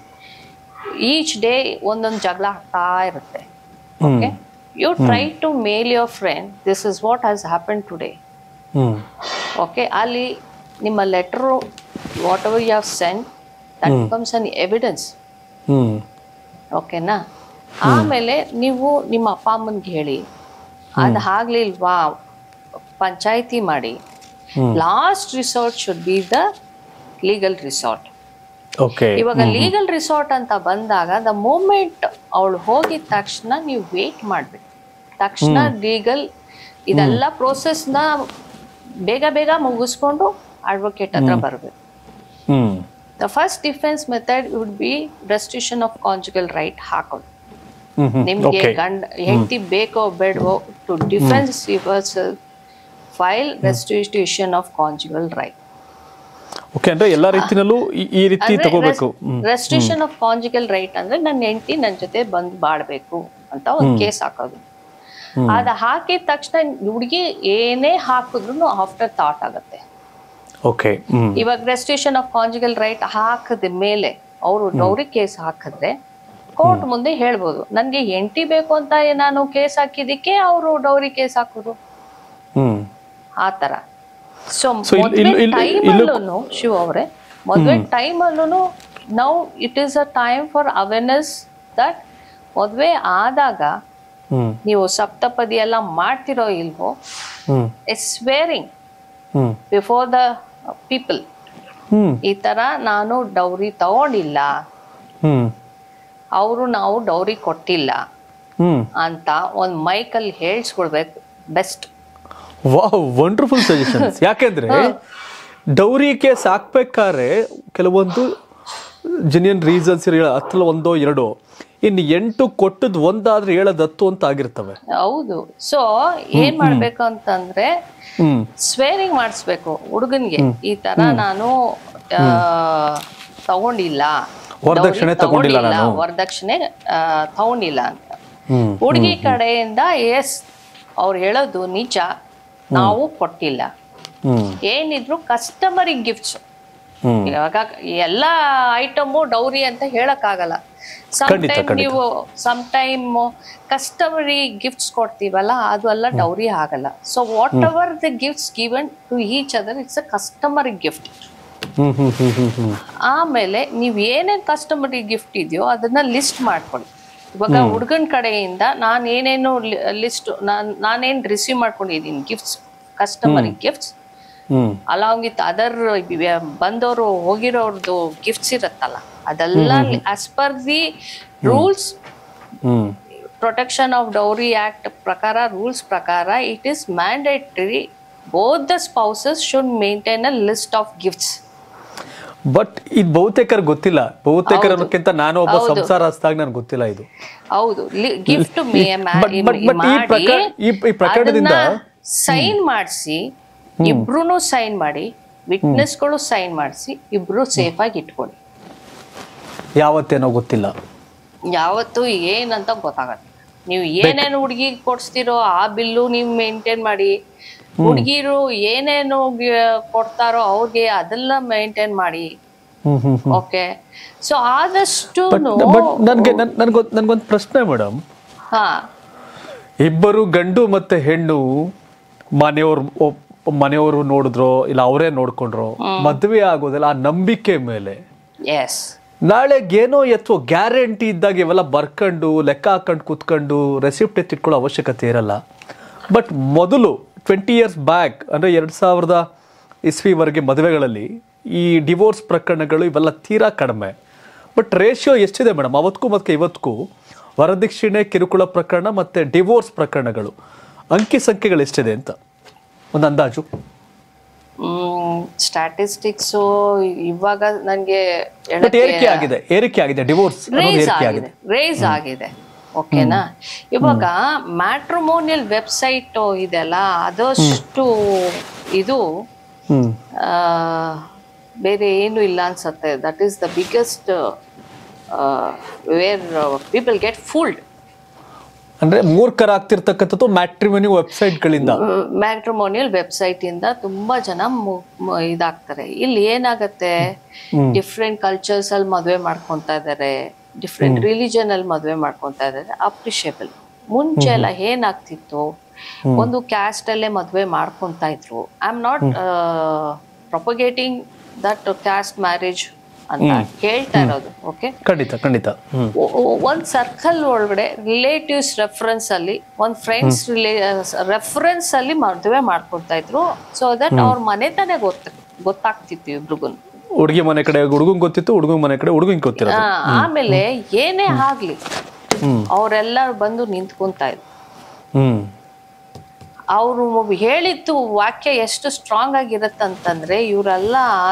ಈಚ್ ಡೇ ಒಂದೊಂದು ಜಗಳ ಆಗ್ತಾ ಇರುತ್ತೆ hmm okay you try to mail your friend this is what has happen today hmm okay ಅಲ್ಲಿ ನಿಮ್ಮ letter whatever you have send that becomes an evidence hmm ಓಕೆನಾ ಆಮೇಲೆ ನೀವು ನಿಮ್ಮ ಅಪ್ಪ ಅಮ್ಮನ್ಗೆ ಹೇಳಿ ಅದು ಆಗ್ಲಿಲ್ವಾ ಪಂಚಾಯಿತಿ ಮಾಡಿ last resort should be the legal resort okay ಇವಾಗ ಲೀಗಲ್ ರಿಸಾರ್ಟ್ ಅಂತ ಬಂದಾಗ ದ ಮೂಮೆಂಟ್ ಅವಳು ಹೋಗಿದ ತಕ್ಷಣ ನೀವು ವೇಟ್ ಮಾಡ್ಬೇಕು ತಕ್ಷಣ ಲೀಗಲ್ ಇದೆಲ್ಲ ಪ್ರೋಸೆಸ್ನ ಬೇಗ ಬೇಗ ಮುಗಿಸ್ಕೊಂಡು ಅಡ್ವೊಕೇಟ್ ಹತ್ರ ಬರಬೇಕು hmm the first defence method would be restriction of conjugal right ಹಾಕೋದು ಹ್ಮ್ ಹ್ಮ್ ನಿಮ್ಗೆ ಓಕೆ ಗಂಡ ಹೆಂಡತಿ ಬೇಕೋ ಬೇಡವೋ to defence your file restitution of conjugal right okay ಅಂದ್ರೆ ಎಲ್ಲಾ ರೀತಿನಲ್ಲೂ ಈ- ಈ ರೀತಿ ತಗೋಬೇಕು hmm restriction of conjugal right ಅಂದ್ರೆ ನನ್ನ ಹೆಂಡತಿ ನನ್ನ ಜೊತೆ ಬಂದ್ ಬಾಳ್ಬೇಕು ಅಂತ ಒಂದು ಕೇಸ್ ಹಾಕೋದು ಅದ ಹಾಕಿದ ತಕ್ಷಣ ಹುಡುಗಿ ಏನೇ ಹಾಕಿದ್ರು ಆಫ್ಟರ್ ಥಾಟ್ ಆಗುತ್ತೆ ಓಕೆ ಹ್ಮ್ ಇವಾಗ ರೆಸ್ಟ್ರಿಕ್ಷನ್ ಆಫ್ ಕಾನ್ಜುಗಲ್ ರೈಟ್ ಹಾಕದ ಮೇಲೆ ಅವರು ಡೌರಿ ಕೇಸ್ ಹಾಕಿದ್ರೆ ಕೋರ್ಟ್ ಮುಂದೆ ಹೇಳ್ಬೋದು ನನ್ಗೆ ಹೆಂಡತಿ ಬೇಕು ಅಂತ ನಾನು ಕೇಸ್ ಹಾಕಿದಕ್ಕೆ ಅವರು ಡೌರಿ ಕೇಸ್ ಹಾಕೋದು ಹ್ಮ್ ಆ ತರ ಸೊ So, ಇಲ್- ಇಲ್- ಇಲ್- ಟೈಮಲ್ಲೂ ಶಿವ ಅವರೇ ಮದುವೆ ಟೈಮಲ್ಲೂ now it is a time for awareness that ಮದುವೆ ಆದಾಗ ಹ್ಮ್ ನೀವು ಸಪ್ತಪದಿ ಎಲ್ಲ ಮಾಡ್ತಿರೋ ಇಲ್ವೋ hmm it's wearing hmm before the people hmm ಈ ತರ ನಾನು ಡೌರಿ ತಗೊಂಡಿಲ್ಲ ಹ್ಮ್ ಅವರು ನಾವು ಡೌರಿ ಕೊಟ್ಟಿಲ್ಲ ಹ್ಮ್ ಅಂತ ಒಂದು ಮೈಕಲ್ಲಿ ಹೇಳ್ಸ್ಕೊಡ್ಬೇಕು ಬೆಸ್ಟ್ ವಾವ್ ವಂಡರ್ಫುಲ್ ಸಜೆಷನ್ಸ್ ಯಾಕೆಂದ್ರೆ ಡೌರಿ ಕೇಸ್ ಹಾಕ್ಬೇಕಾದ್ರೆ ಕೆಲವೊಂದು ಜೆನ್ಯನ್ ರೀಸನ್ಸ್ ಹತ್ತಲ್ಲ ಒಂದೋ ಎರಡೋ ಇನ್ನು ಎಂಟು ಕೊಟ್ಟದ್ ಒಂದಾದ್ರೆ ಹೇಳದ್ ಹತ್ತು ಅಂತ ಆಗಿರ್ತವೆ ಹೌದು ಸೊ ಏನ್ ಮಾಡ್ಬೇಕು ಅಂತಂದ್ರೆ ಹ್ಮ್ ಸ್ವೇರಿಂಗ್ ಮಾಡಿಸ್ಬೇಕು ಹುಡುಗನ್ಗೆ ಈ ತರ ನಾನು ಆ, ತಗೊಂಡಿಲ್ಲ ವರದಕ್ಷಿಣೆ ಡೌರಿ ತಗೊಂಡಿಲ್ಲ ನಾನು. ವರದಕ್ಷಿಣೆ ಆ, ತಗೊಂಡಿಲ್ಲ ಅಂತ ಹ್ಮ್ ಹುಡುಗಿ ಕಡೆಯಿಂದ ಎಸ್ ಅವ್ರು ಹೇಳೋದು ನಿಜ ನಾವು ಕೊಟ್ಟಿಲ್ಲ ಹ್ಮ್ ಏನಿದ್ರು ಕಸ್ಟಮರಿಗೆ ಗಿಫ್ಟ್ಸ್ ಹ್ಮ್ ಇವಾಗ ಎಲ್ಲ ಐಟಮು ಡೌರಿ ಅಂತ ಹೇಳಕ್ಕಾಗಲ್ಲ ಸಮ್ ಖಂಡಿತ, ಟೈಮ್ ಖಂಡಿತ. ನೀವು ಸಮ್ ಟೈಮ್ ಕಸ್ಟಮರಿ ಗಿಫ್ಟ್ಸ್ ಕೊಡ್ತೀವಲ್ಲ ಅದು ಎಲ್ಲ ಡೌರಿ ಆಗಲ್ಲ so whatever the gifts given to each other it's a customary gift hmm hmm hmm hmm hmm ಆಮೇಲೆ ನೀವು ಏನೇನ್ ಕಸ್ಟಮರಿ ಗಿಫ್ಟ್ ಇದೆಯೋ ಅದನ್ನ ಲಿಸ್ಟ್ ಮಾಡ್ಕೊಳ್ಳಿ ಇವಾಗ ಹುಡುಗನ ಕಡೆಯಿಂದ ನಾನು ಏನೇನು ಲಿಸ್ಟ್ ನಾನು ನಾನೇನು ರಿಸೀವ್ ಮಾಡ್ಕೊಂಡಿದ್ದೀನಿ gifts customary gifts hmm along with other ಬಂದವರು ಹೋಗಿರೋರ್ದು ಗಿಫ್ಟ್ಸ್ ಇರುತ್ತಲ್ಲ ಅದೆಲ್ಲ as per the rules hmm protection of dowry act ಪ್ರಕಾರ ರೂಲ್ಸ್ ಪ್ರಕಾರ it is mandatory both the spouses should maintain a list of gifts but ಇದು ಬಹುತೇಕರ್ ಗೊತ್ತಿಲ್ಲ ಬಹುತೇಕರ್ ಅನ್ನೋಕ್ಕಿಂತ ನಾನು ಒಬ್ಬ ಸಂಸಾರಸ್ತಾಗ ನನ್ಗೆ ಗೊತ್ತಿಲ್ಲ ಇದು ಹೌದು ಗಿಫ್ಟ್ But- but- but ಈ ಪ್ರಕಾರ- ಈ- ಈ ಪ್ರಕರಣದಿಂದ- ಸೈನ್ ಮಾಡಿಸಿ ಇಬ್ರು ಸೈನ್ ಮಾಡಿ ವಿಟ್ನೆಸ್ಗಳು ಸೈನ್ ಮಾಡಿಸಿ ಇಬ್ರು ಸೇಫ್ ಆಗಿ ಇಟ್ಕೊಳ್ಳಿ ಯಾವತ್ತೇನೋ ಗೊತ್ತಿಲ್ಲ ಯಾವತ್ತು ಏನಂತ ಗೊತ್ತಾಗತ್ತೆ ನೀವು ಏನೇನು ಹುಡುಗಿ ಕೊಡ್ಸ್ತಿರೋ ಆ ಬಿಲ್ಲು ನೀವು ಮೇಂಟೈನ್ ಮಾಡಿ ಹುಡುಗಿರು ಏನೇನು ಗಿ- ಕೊಡ್ತಾರೋ ಅವ್ರಿಗೆ ಅದೆಲ್ಲ ಮೇಂಟೈನ್ ಮಾಡಿ ಹ್ಮ್ ಹ್ಮ್ ಓಕೆ ಸೊ ಆದಷ್ಟು ಬಟ್ ನನ್ಗೆ ನನ್- ನನ್ಗೊಂದ್ ನನ್ಗೊಂದು ಪ್ರಶ್ನೆ ಮೇಡಮ್ ಹಾ ಇಬ್ಬರು ಗಂಡು ಮತ್ತೆ ಹೆಣ್ಣು ಮನೆಯವ್ರು ಒಪ್- ಮನೆಯವರು ನೋಡಿದ್ರೋ ಇಲ್ಲ ಅವರೇ ನೋಡ್ಕೊಂಡ್ರೋ ಮದ್ವೆ ಆಗೋದಿಲ್ಲ ಆ ನಂಬಿಕೆ ಮೇಲೆ ಎಸ್ ನಾಳೆಗೆ ಏನೋ ಎತ್ತೋ ಗ್ಯಾರಂಟಿ ಇದ್ದಾಗ ಇವೆಲ್ಲ ಬರ್ಕೊಂಡು ಲೆಕ್ಕ ಹಾಕೊಂಡು ಕೂತ್ಕೊಂಡು ರೆಸಿಪ್ಟ್ ಎತ್ತಿಟ್ಕೊಳ್ಳೋ ಅವಶ್ಯಕತೆ ಇರಲ್ಲ ಬಟ್ ಮೊದಲು ಟ್ವೆಂಟಿ ಇಯರ್ಸ್ ಬ್ಯಾಕ್ ಅಂದರೆ ಎರಡು ಸಾವಿರದ ಇಸ್ವಿವರೆಗೆ ಮದುವೆಗಳಲ್ಲಿ ಈ ಡಿವೋರ್ಸ್ ಪ್ರಕರಣಗಳು ಇವೆಲ್ಲ ತೀರಾ ಕಡಿಮೆ ಬಟ್ ರೇಷಿಯೋ ಎಷ್ಟಿದೆ ಮೇಡಮ್ ಅವತ್ತಿಗೂ ಮತ್ತು ಇವತ್ತಿಗೂ ವರದಕ್ಷಿಣೆ ಕಿರುಕುಳ ಪ್ರಕರಣ ಮತ್ತು ಡಿವೋರ್ಸ್ ಪ್ರಕರಣಗಳು ಅಂಕಿ ಸಂಖ್ಯೆಗಳು ಎಷ್ಟಿದೆ ಅಂತ ಒಂದು ಅಂದಾಜು ಸ್ಟ್ಯಾಟಿಸ್ಟಿಕ್ಸ್ ಇವಾಗ ನನಗೆ ಬಟ್ ಏರಿಕೆ ಆಗಿದೆ ಏರಿಕೆ ಆಗಿದೆ ಡಿವೋರ್ಸ್ ರೇಸ್ ಏರಿಕೆ ಆಗಿದೆ ಆಗಿದೆ ರೇಸ್ ಆಗಿದೆ ಓಕೆನಾ ಇವಾಗ ಮ್ಯಾಟ್ರಿಮೋನಿಯಲ್ ವೆಬ್ಸೈಟ್ ಇದೆಲ್ಲ ಅದಷ್ಟು ಇದು ಹ್ಮ್ ಆ, ಬೇರೆ ಏನು ಇಲ್ಲ ಅನ್ಸತ್ತೆ that is the biggest where people get fooled ಅಂದ್ರೆ ಮೂರ್ಖರಾಗ್ತಿರ್ತಕ್ಕಂಥದ್ದು ಮ್ಯಾಟ್ರಿಮನಿ ವೆಬ್ಸೈಟ್ಗಳಿಂದ ಮ್ಯಾಟ್ರಿಮೋನಿಯಲ್ ವೆಬ್ಸೈಟ್ ಇಂದ ತುಂಬಾ ಜನ ಮು- ಮ- ಇದಾಗ್ತಾರೆ ಇಲ್ಲಿ ಏನಾಗತ್ತೆ ಡಿಫ್ರೆಂಟ್ ಕಲ್ಚರ್ಸ್ ಅಲ್ಲಿ ಮದ್ವೆ ಮಾಡ್ಕೊಂತ ಇದಾರೆ ಡಿಫ್ರೆಂಟ್ ರಿಲಿಜನ್ ಅಲ್ಲಿ ಮದ್ವೆ ಮಾಡ್ಕೊಂತ ಇದಾರೆ ಅಪ್ರಿಷಿಯಬಲ್ ಮುಂಚೆ ಎಲ್ಲ ಏನಾಗ್ತಿತ್ತು ಒಂದು ಕ್ಯಾಸ್ಟ್ ಅಲ್ಲೇ ಮದ್ವೆ ಮಾಡ್ಕೊಂತ ಇದ್ರು I am not propagating that caste marriage ಅಂತ ಹೇಳ್ತಾ ಇರೋದು ಓಕೆ ಖಂಡಿತ ಖಂಡಿತ ಹ್ಮ್ ಒ- ಒ- ಒಂದ್ ಸರ್ಕಲ್ ಒಳಗಡೆ ರಿಲೇಟಿವ್ಸ್ ರೆಫರೆನ್ಸ್ ಅಲ್ಲಿ ಒಂದ್ ಫ್ರೆಂಡ್ಸ್ ರೆಫರೆನ್ಸ್ ಅಲ್ಲಿ ಮದುವೆ ಮಾಡ್ಕೊತಾ ಇದ್ರು ಸೊ ದಟ್ ಅವ್ರ ಮನೆತನೇ ಗೊತ್ತ ಗೊತ್ತಾಗ್ತಿತ್ತು ಇಬ್ರಿಗೂ ಹುಡುಗಿ ಮನೆ ಕಡೆ ಹುಡುಗಂಗ್ ಗೊತ್ತಿತ್ತು ಹುಡುಗನ್ ಮನೆ ಕಡೆ ಹುಡುಗಂಗ್ ಗೊತ್ತಿರೋದು ಆಮೇಲೆ ಏನೇ ಆಗ್ಲಿ ಅವರೆಲ್ಲ ಬಂದು ನಿಂತ್ಕೊಂತ ಇದ್ರು ಹ್ಮ್ ಅವರು ಹೇಳಿದ್ದು ವಾಕ್ಯ ಎಷ್ಟು ಸ್ಟ್ರಾಂಗ್ ಆಗಿರತ್ತಂತಂದ್ರೆ ಇವರೆಲ್ಲ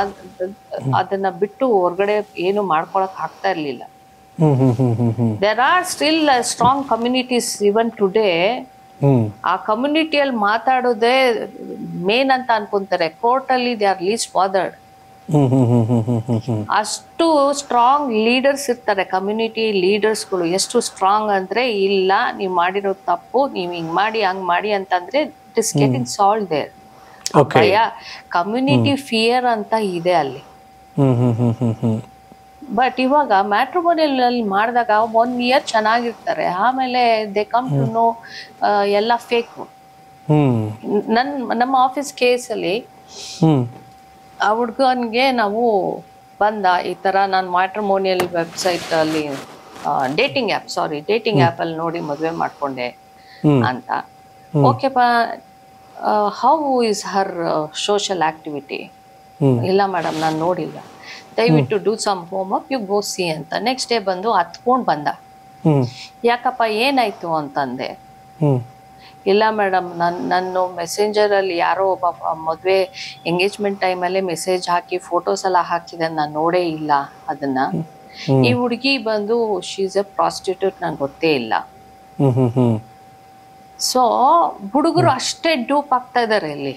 ಅದನ್ನ ಬಿಟ್ಟು ಹೊರಗಡೆ ಏನು ಮಾಡ್ಕೊಳಕ್ ಆಗ್ತಾ ಇರ್ಲಿಲ್ಲ hmm hmm hmm hmm hmm there are still strong communities even today hmm ಆ ಕಮ್ಯುನಿಟಿಯಲ್ಲಿ ಮಾತಾಡೋದೇ ಮೇನ್ ಅಂತ ಅನ್ಕೊಂತಾರೆ ಕೋರ್ಟ್ ಅಲ್ಲಿ they are least bothered hmm hmm hmm hmm hmm hmm hmm ಅಷ್ಟು ಸ್ಟ್ರಾಂಗ್ ಲೀಡರ್ಸ್ ಇರ್ತಾರೆ ಕಮ್ಯುನಿಟಿ ಲೀಡರ್ಸ್ಗಳು ಎಷ್ಟು ಸ್ಟ್ರಾಂಗ್ ಅಂದ್ರೆ ಇಲ್ಲ ನೀವು ಮಾಡಿರೋ ತಪ್ಪು ನೀವು ಹಿಂಗ್ ಮಾಡಿ ಹಂಗ್ ಮಾಡಿ ಅಂತಂದ್ರೆ it is getting solve there okay ಭಯ ಕಮ್ಯುನಿಟಿ ಫಿಯರ್ ಅಂತ ಇದೆ ಅಲ್ಲಿ ಹ್ಮ್ ಹ್ಮ್ ಹ್ಮ್ ಹ್ಮ್ ಹ್ಮ್ ಬಟ್ ಇವಾಗ ಮ್ಯಾಟ್ರಿಮೋನಿಯಲ್ ಅಲ್ಲಿ ಮಾಡಿದಾಗ ಒನ್ ಇಯರ್ ಚೆನ್ನಾಗಿರ್ತಾರೆ ಆಮೇಲೆ ದೇ ಕಮ್ ಟು ನೋ ಎಲ್ಲ ಫೇಕ್ ಹ್ಮ್ ನನ್ ನಮ್ಮ ಆಫೀಸ್ ಕೇಸಲ್ಲಿ ಹ್ಮ್ ಆ ಹುಡ್ಗನ್ಗೆ ನಾವು ಬಂದ ಈ ತರ ನಾನು ಮ್ಯಾಟ್ರಿಮೋನಿಯಲ್ ವೆಬ್ಸೈಟ್ ಅಲ್ಲಿ dating app sorry dating app ಅಲ್ಲಿ ನೋಡಿ ಮದುವೆ ಮಾಡ್ಕೊಂಡೆ ಹ್ಮ್. ಅಂತ ಓಕೆ ಪಾ how is her social activity hmm. ಇಲ್ಲ ಮೇಡಮ್ ನಾನು ನೋಡಿಲ್ಲ ದಯವಿಟ್ಟು do some home work you go see ಅಂತ ನೆಕ್ಸ್ಟ್ ಡೇ ಬಂದು ಹತ್ಕೊಂಡು ಬಂದ ಹ್ಮ್ ಯಾಕಪ್ಪ ಏನಾಯ್ತು ಅಂತಂದೆ ಹ್ಮ್ ಇಲ್ಲ ಮೇಡಮ್ ನನ್ನ ನನ್ನ ಮೆಸೆಂಜರಲ್ಲಿ ಯಾರೋ ಒಬ್ಬ ಮದುವೆ ಎಂಗೇಜ್ಮೆಂಟ್ ಟೈಮಲ್ಲೇ ಮೆಸೇಜ್ ಹಾಕಿ ಫೋಟೋಸ್ ಎಲ್ಲ ಹಾಕಿದೆ ನಾನು ನೋಡೇ ಇಲ್ಲ ಅದನ್ನ ಈ ಹುಡುಗಿ ಬಂದು ಶೀಸ್ ಎ ಪ್ರಾಸ್ಟಿಟ್ಯೂಟ್ ನಂಗೆ ಗೊತ್ತೇ ಇಲ್ಲ ಹ್ಮ್ ಹ್ಮ್ ಹ್ಮ್ ಸೊ ಹುಡುಗರು ಅಷ್ಟೇ ಡೂಪ್ ಆಗ್ತಾ ಇದಾರೆ ಇಲ್ಲಿ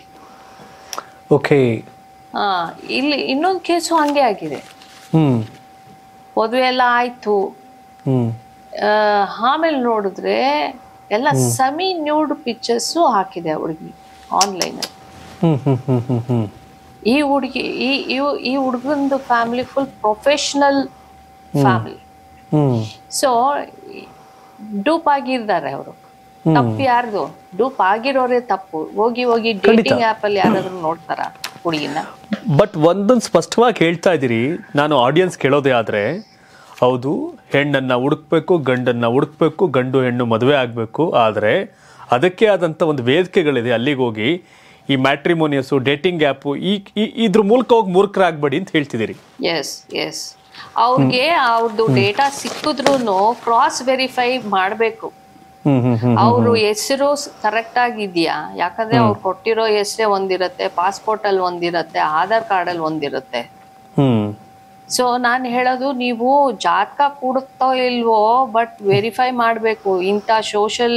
ಓಕೆ ಹಾ ಇಲ್ಲಿ ಇನ್ನೊಂದು ಕೇಸು ಹಂಗೆ ಆಗಿದೆ ಹ್ಮ್ ಮದುವೆ ಎಲ್ಲ ಆಯ್ತು ಹ್ಮ್ ಆ, ಆಮೇಲೆ ನೋಡಿದ್ರೆ ಎಲ್ಲ ಸೆಮಿ ನ್ಯೂಡ್ ಪಿಕ್ಚರ್ಸು ಹಾಕಿದೆ ಹುಡುಗಿ ಆನ್ಲೈನ್ ಹ್ಮ್ ಹ್ಮ್ ಹ್ಮ್ ಹ್ಮ್ ಹ್ಮ್ ಈ ಹುಡುಗಿ ಈ ಇವ್- ಈ ಹುಡುಗಂದು family full professional family hmm so dupe ಆಗಿದ್ದಾರೆ ಅವರು ತಪ್ಪು ಯಾರ್ದು ಡೂಪ್ ಆಗಿರೋರೇ ತಪ್ಪು ಹೋಗಿ ಹೋಗಿ ಡೇಟಿಂಗ್ ಆಪ್ ಅಲ್ಲಿ ಯಾರಾದ್ರೂ ನೋಡ್ತಾರ ಹುಡುಗಿನ ಬಟ್ ಒಂದೊಂದು ಸ್ಪಷ್ಟವಾಗಿ ಹೇಳ್ತಾ ಇದ್ದೀರಿ ನಾನು ಆಡಿಯನ್ಸ್ ಕೇಳೋದೇ ಆದರೆ ಹೌದು ಹೆಣ್ಣನ್ನು ಹುಡುಕ್ಬೇಕು ಗಂಡನ್ನು ಹುಡುಕ್ಬೇಕು ಗಂಡು ಹೆಣ್ಣು ಮದುವೆ ಆಗಬೇಕು ಆದರೆ ಅದಕ್ಕೆ ಆದಂಥ ಒಂದು ವೇದಿಕೆಗಳಿದೆ ಅಲ್ಲಿಗೆ ಹೋಗಿ ಈ ಮ್ಯಾಟ್ರಿಮೋನಿಯಸ್ ಡೇಟಿಂಗ್ ಆ್ಯಪು ಈ ಈ- ಇದ್ರ ಮೂಲಕ ಹೋಗಿ ಮೂರ್ಖರಾಗ್ಬೇಡಿ ಅಂತ ಹೇಳ್ತಿದ್ದೀರಿ ಎಸ್ ಎಸ್ ಅವ್ರಿಗೆ ಅವ್ರದ್ದು ಡೇಟಾ ಸಿಕ್ಕಿದ್ರು ಕ್ರಾಸ್ ವೆರಿಫೈ ಮಾಡಬೇಕು ಹ್ಮ್ ಹ್ಮ್ ಹ್ಮ್ ಅವ್ರ ಹೆಸರು ಕರೆಕ್ಟ್ ಆಗಿದ್ಯಾ ಯಾಕಂದ್ರೆ ಅವ್ರು ಕೊಟ್ಟಿರೋ ಹೆಸರೇ ಒಂದಿರತ್ತೆ ಪಾಸ್ಪೋರ್ಟ್ ಅಲ್ಲಿ ಒಂದಿರತ್ತೆ ಆಧಾರ್ ಕಾರ್ಡ್ ಅಲ್ಲಿ ಒಂದಿರುತ್ತೆ ಹ್ಮ್ ಸೊ ನಾನು ಹೇಳೋದು ನೀವು ಜಾತಕ ಕೂಡುತ್ತೋ ಇಲ್ವೋ ಬಟ್ ವೆರಿಫೈ ಮಾಡಬೇಕು ಇಂಥ ಸೋಷಲ್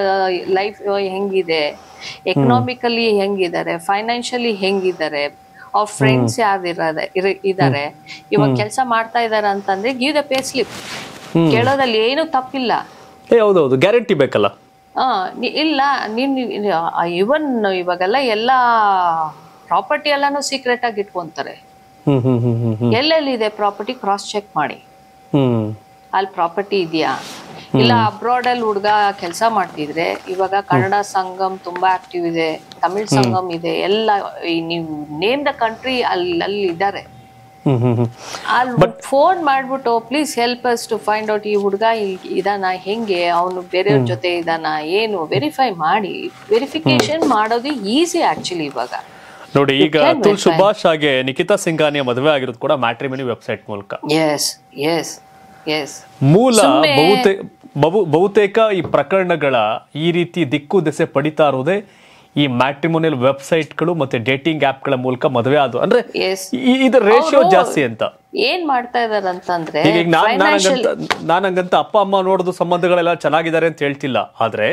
ಲೈಫ್ ಹೆಂಗಿದೆ ಎಕನಾಮಿಕಲಿ ಹೆಂಗಿದ್ದಾರೆ ಫೈನಾನ್ಷಿಯಲಿ ಹೆಂಗಿದ್ದಾರೆ ಅವ್ರ ಫ್ರೆಂಡ್ಸ್ ಯಾವ್ದಿರೋದೆ ಇದ್ದಾರೆ ಇವಾಗ ಕೆಲಸ ಮಾಡ್ತಾ ಇದಾರೆ ಅಂತಂದ್ರೆ ಗಿವ್ ದ ಪೇ ಸ್ಲಿಪ್ ಕೇಳೋದಲ್ಲಿ ಏನು ತಪ್ಪಿಲ್ಲ ಏ ಹೌದೌದು ಗ್ಯಾರಂಟಿ ಬೇಕಲ್ಲ ಆ, ನಿ- ಇಲ್ಲ ನೀನ್ ಇವನ್ ಇವಾಗೆಲ್ಲ ಎಲ್ಲ ಪ್ರಾಪರ್ಟಿ ಎಲ್ಲಾನು ಸೀಕ್ರೆಟ್ ಆಗಿ ಇಟ್ಕೊಂತಾರೆ ಹ್ಮ್ ಹ್ಮ್ ಹ್ಮ್ ಹ್ಮ್ ಹ್ಮ್ ಎಲ್ಲೆಲ್ಲಿದೆ ಪ್ರಾಪರ್ಟಿ ಕ್ರಾಸ್ ಚೆಕ್ ಮಾಡಿ ಹ್ಮ್ ಅಲ್ಲಿ ಪ್ರಾಪರ್ಟಿ ಇದೆಯಾ ಇಲ್ಲ ಅಬ್ರಾಡ್ ಅಲ್ಲಿ ಹುಡ್ಗ ಕೆಲಸ ಮಾಡ್ತಿದ್ರೆ ಇವಾಗ ಕನ್ನಡ ಸಂಗಮ್ ತುಂಬಾ ಆಕ್ಟಿವ್ ಇದೆ ತಮಿಳ್ ಸಂಗಮ್ ಇದೆ ಎಲ್ಲ ಈ ನೀವು ನೇಮ್ ದ ಕಂಟ್ರಿ ಅಲ್ಲಿ ಅಲ್ಲಿ ಇದ್ದಾರೆ ಹ್ಮ್ ಹ್ಮ್ ಹ್ಮ್ ಅಲ್ಲಿ ಫೋನ್ ಮಾಡ್ಬಿಟ್ಟು please help us to find out ಈ ಹುಡ್ಗ ಇದಾನ ಹೆಂಗೆ ಅವನು ಬೇರೆಯವ್ರ ಜೊತೆ ಇದಾನ ಏನು ವೆರಿಫೈ ಮಾಡಿ ವೆರಿಫಿಕೇಶನ್ ಮಾಡೋದು ಈಸಿ ಆಕ್ಚುಲಿ ಇವಾಗ ನೋಡಿ ಈಗ ಅತುಲ್ ಸುಭಾಷ್ ಹಾಗೆ ನಿಖಿತಾ ಸಿಂಘಾನಿಯ ಮದುವೆ ಆಗಿರೋದು ಕೂಡ ಮ್ಯಾಟ್ರಿಮನಿ ವೆಬ್ಸೈಟ್ ಮೂಲಕ ಎಸ್ ಎಸ್ ಎಸ್ ಮೂಲ ಬಹುತೇಕ ಬಹು ಬಹುತೇಕ ಈ ಪ್ರಕರಣಗಳ ಈ ರೀತಿ ದಿಕ್ಕು ದೆಸೆ ಪಡಿತಾ ಇರೋದೇ ಈ ಮ್ಯಾಟ್ರಿಮೋನಿಯಲ್ ವೆಬ್ಸೈಟ್ಗಳು ಮತ್ತೆ ಡೇಟಿಂಗ್ ಆಪ್ಗಳ ಮೂಲಕ ಮದುವೆ ಆದವು ಅಂದ್ರೆ ಎಸ್ ಈ- ಇದರ ರೇಷಿಯೋ ಜಾಸ್ತಿ ಅಂತ ಏನ್ ಮಾಡ್ತಾ ಇದಾರೆ ಅಂತಂದ್ರೆ ಈಗ ಈಗ ನಾನ್ ಫೈನಾನ್ಷಿಯಲ್ ನಾನಂಗಂತ ನಾನಂಗಂತ ಅಪ್ಪ ಅಮ್ಮ ನೋಡೋದು ಸಂಬಂಧಗಳೆಲ್ಲ ಚೆನ್ನಾಗಿದ್ದಾರೆ ಅಂತ ಹೇಳ್ತಿಲ್ಲ ಆದ್ರೆ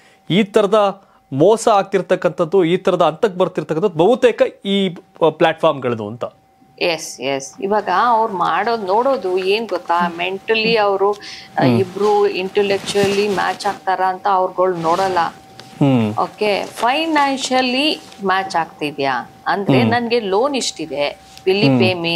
ಈ ತರದ ಮೋಸ ಆಗ್ತಿರ್ತಕ್ಕಂಥದ್ದು ಈ ತರದ ಹಂತಕ್ಕೆ ಬರ್ತಿರ್ತಕ್ಕಂಥದ್ದು ಬಹುತೇಕ ಈ ಪ್ಲಾಟ್ಫಾರ್ಮ್ಗಳದು ಅಂತ ಎಸ್ ಎಸ್ ಇವಾಗ ಅವ್ರು ಮಾಡೋದು ನೋಡೋದು ಏನ್ ಗೊತ್ತಾ ಮೆಂಟಲಿ ಅವರು ಇಬ್ರು ಇಂಟೆಲೆಕ್ಚುಯಲಿ ಮ್ಯಾಚ್ ಆಗ್ತಾರ ಅಂತ ಅವ್ರುಗಳು ನೋಡಲ್ಲ ಹ್ಮ್ ಓಕೆ ಫೈನಾನ್ಷಿಯಲಿ ಮ್ಯಾಚ್ ಆಗ್ತಿದ್ಯಾ ಅಂದ್ರೆ ನನ್ಗೆ ಲೋನ್ ಇಷ್ಟಿದೆ will pay me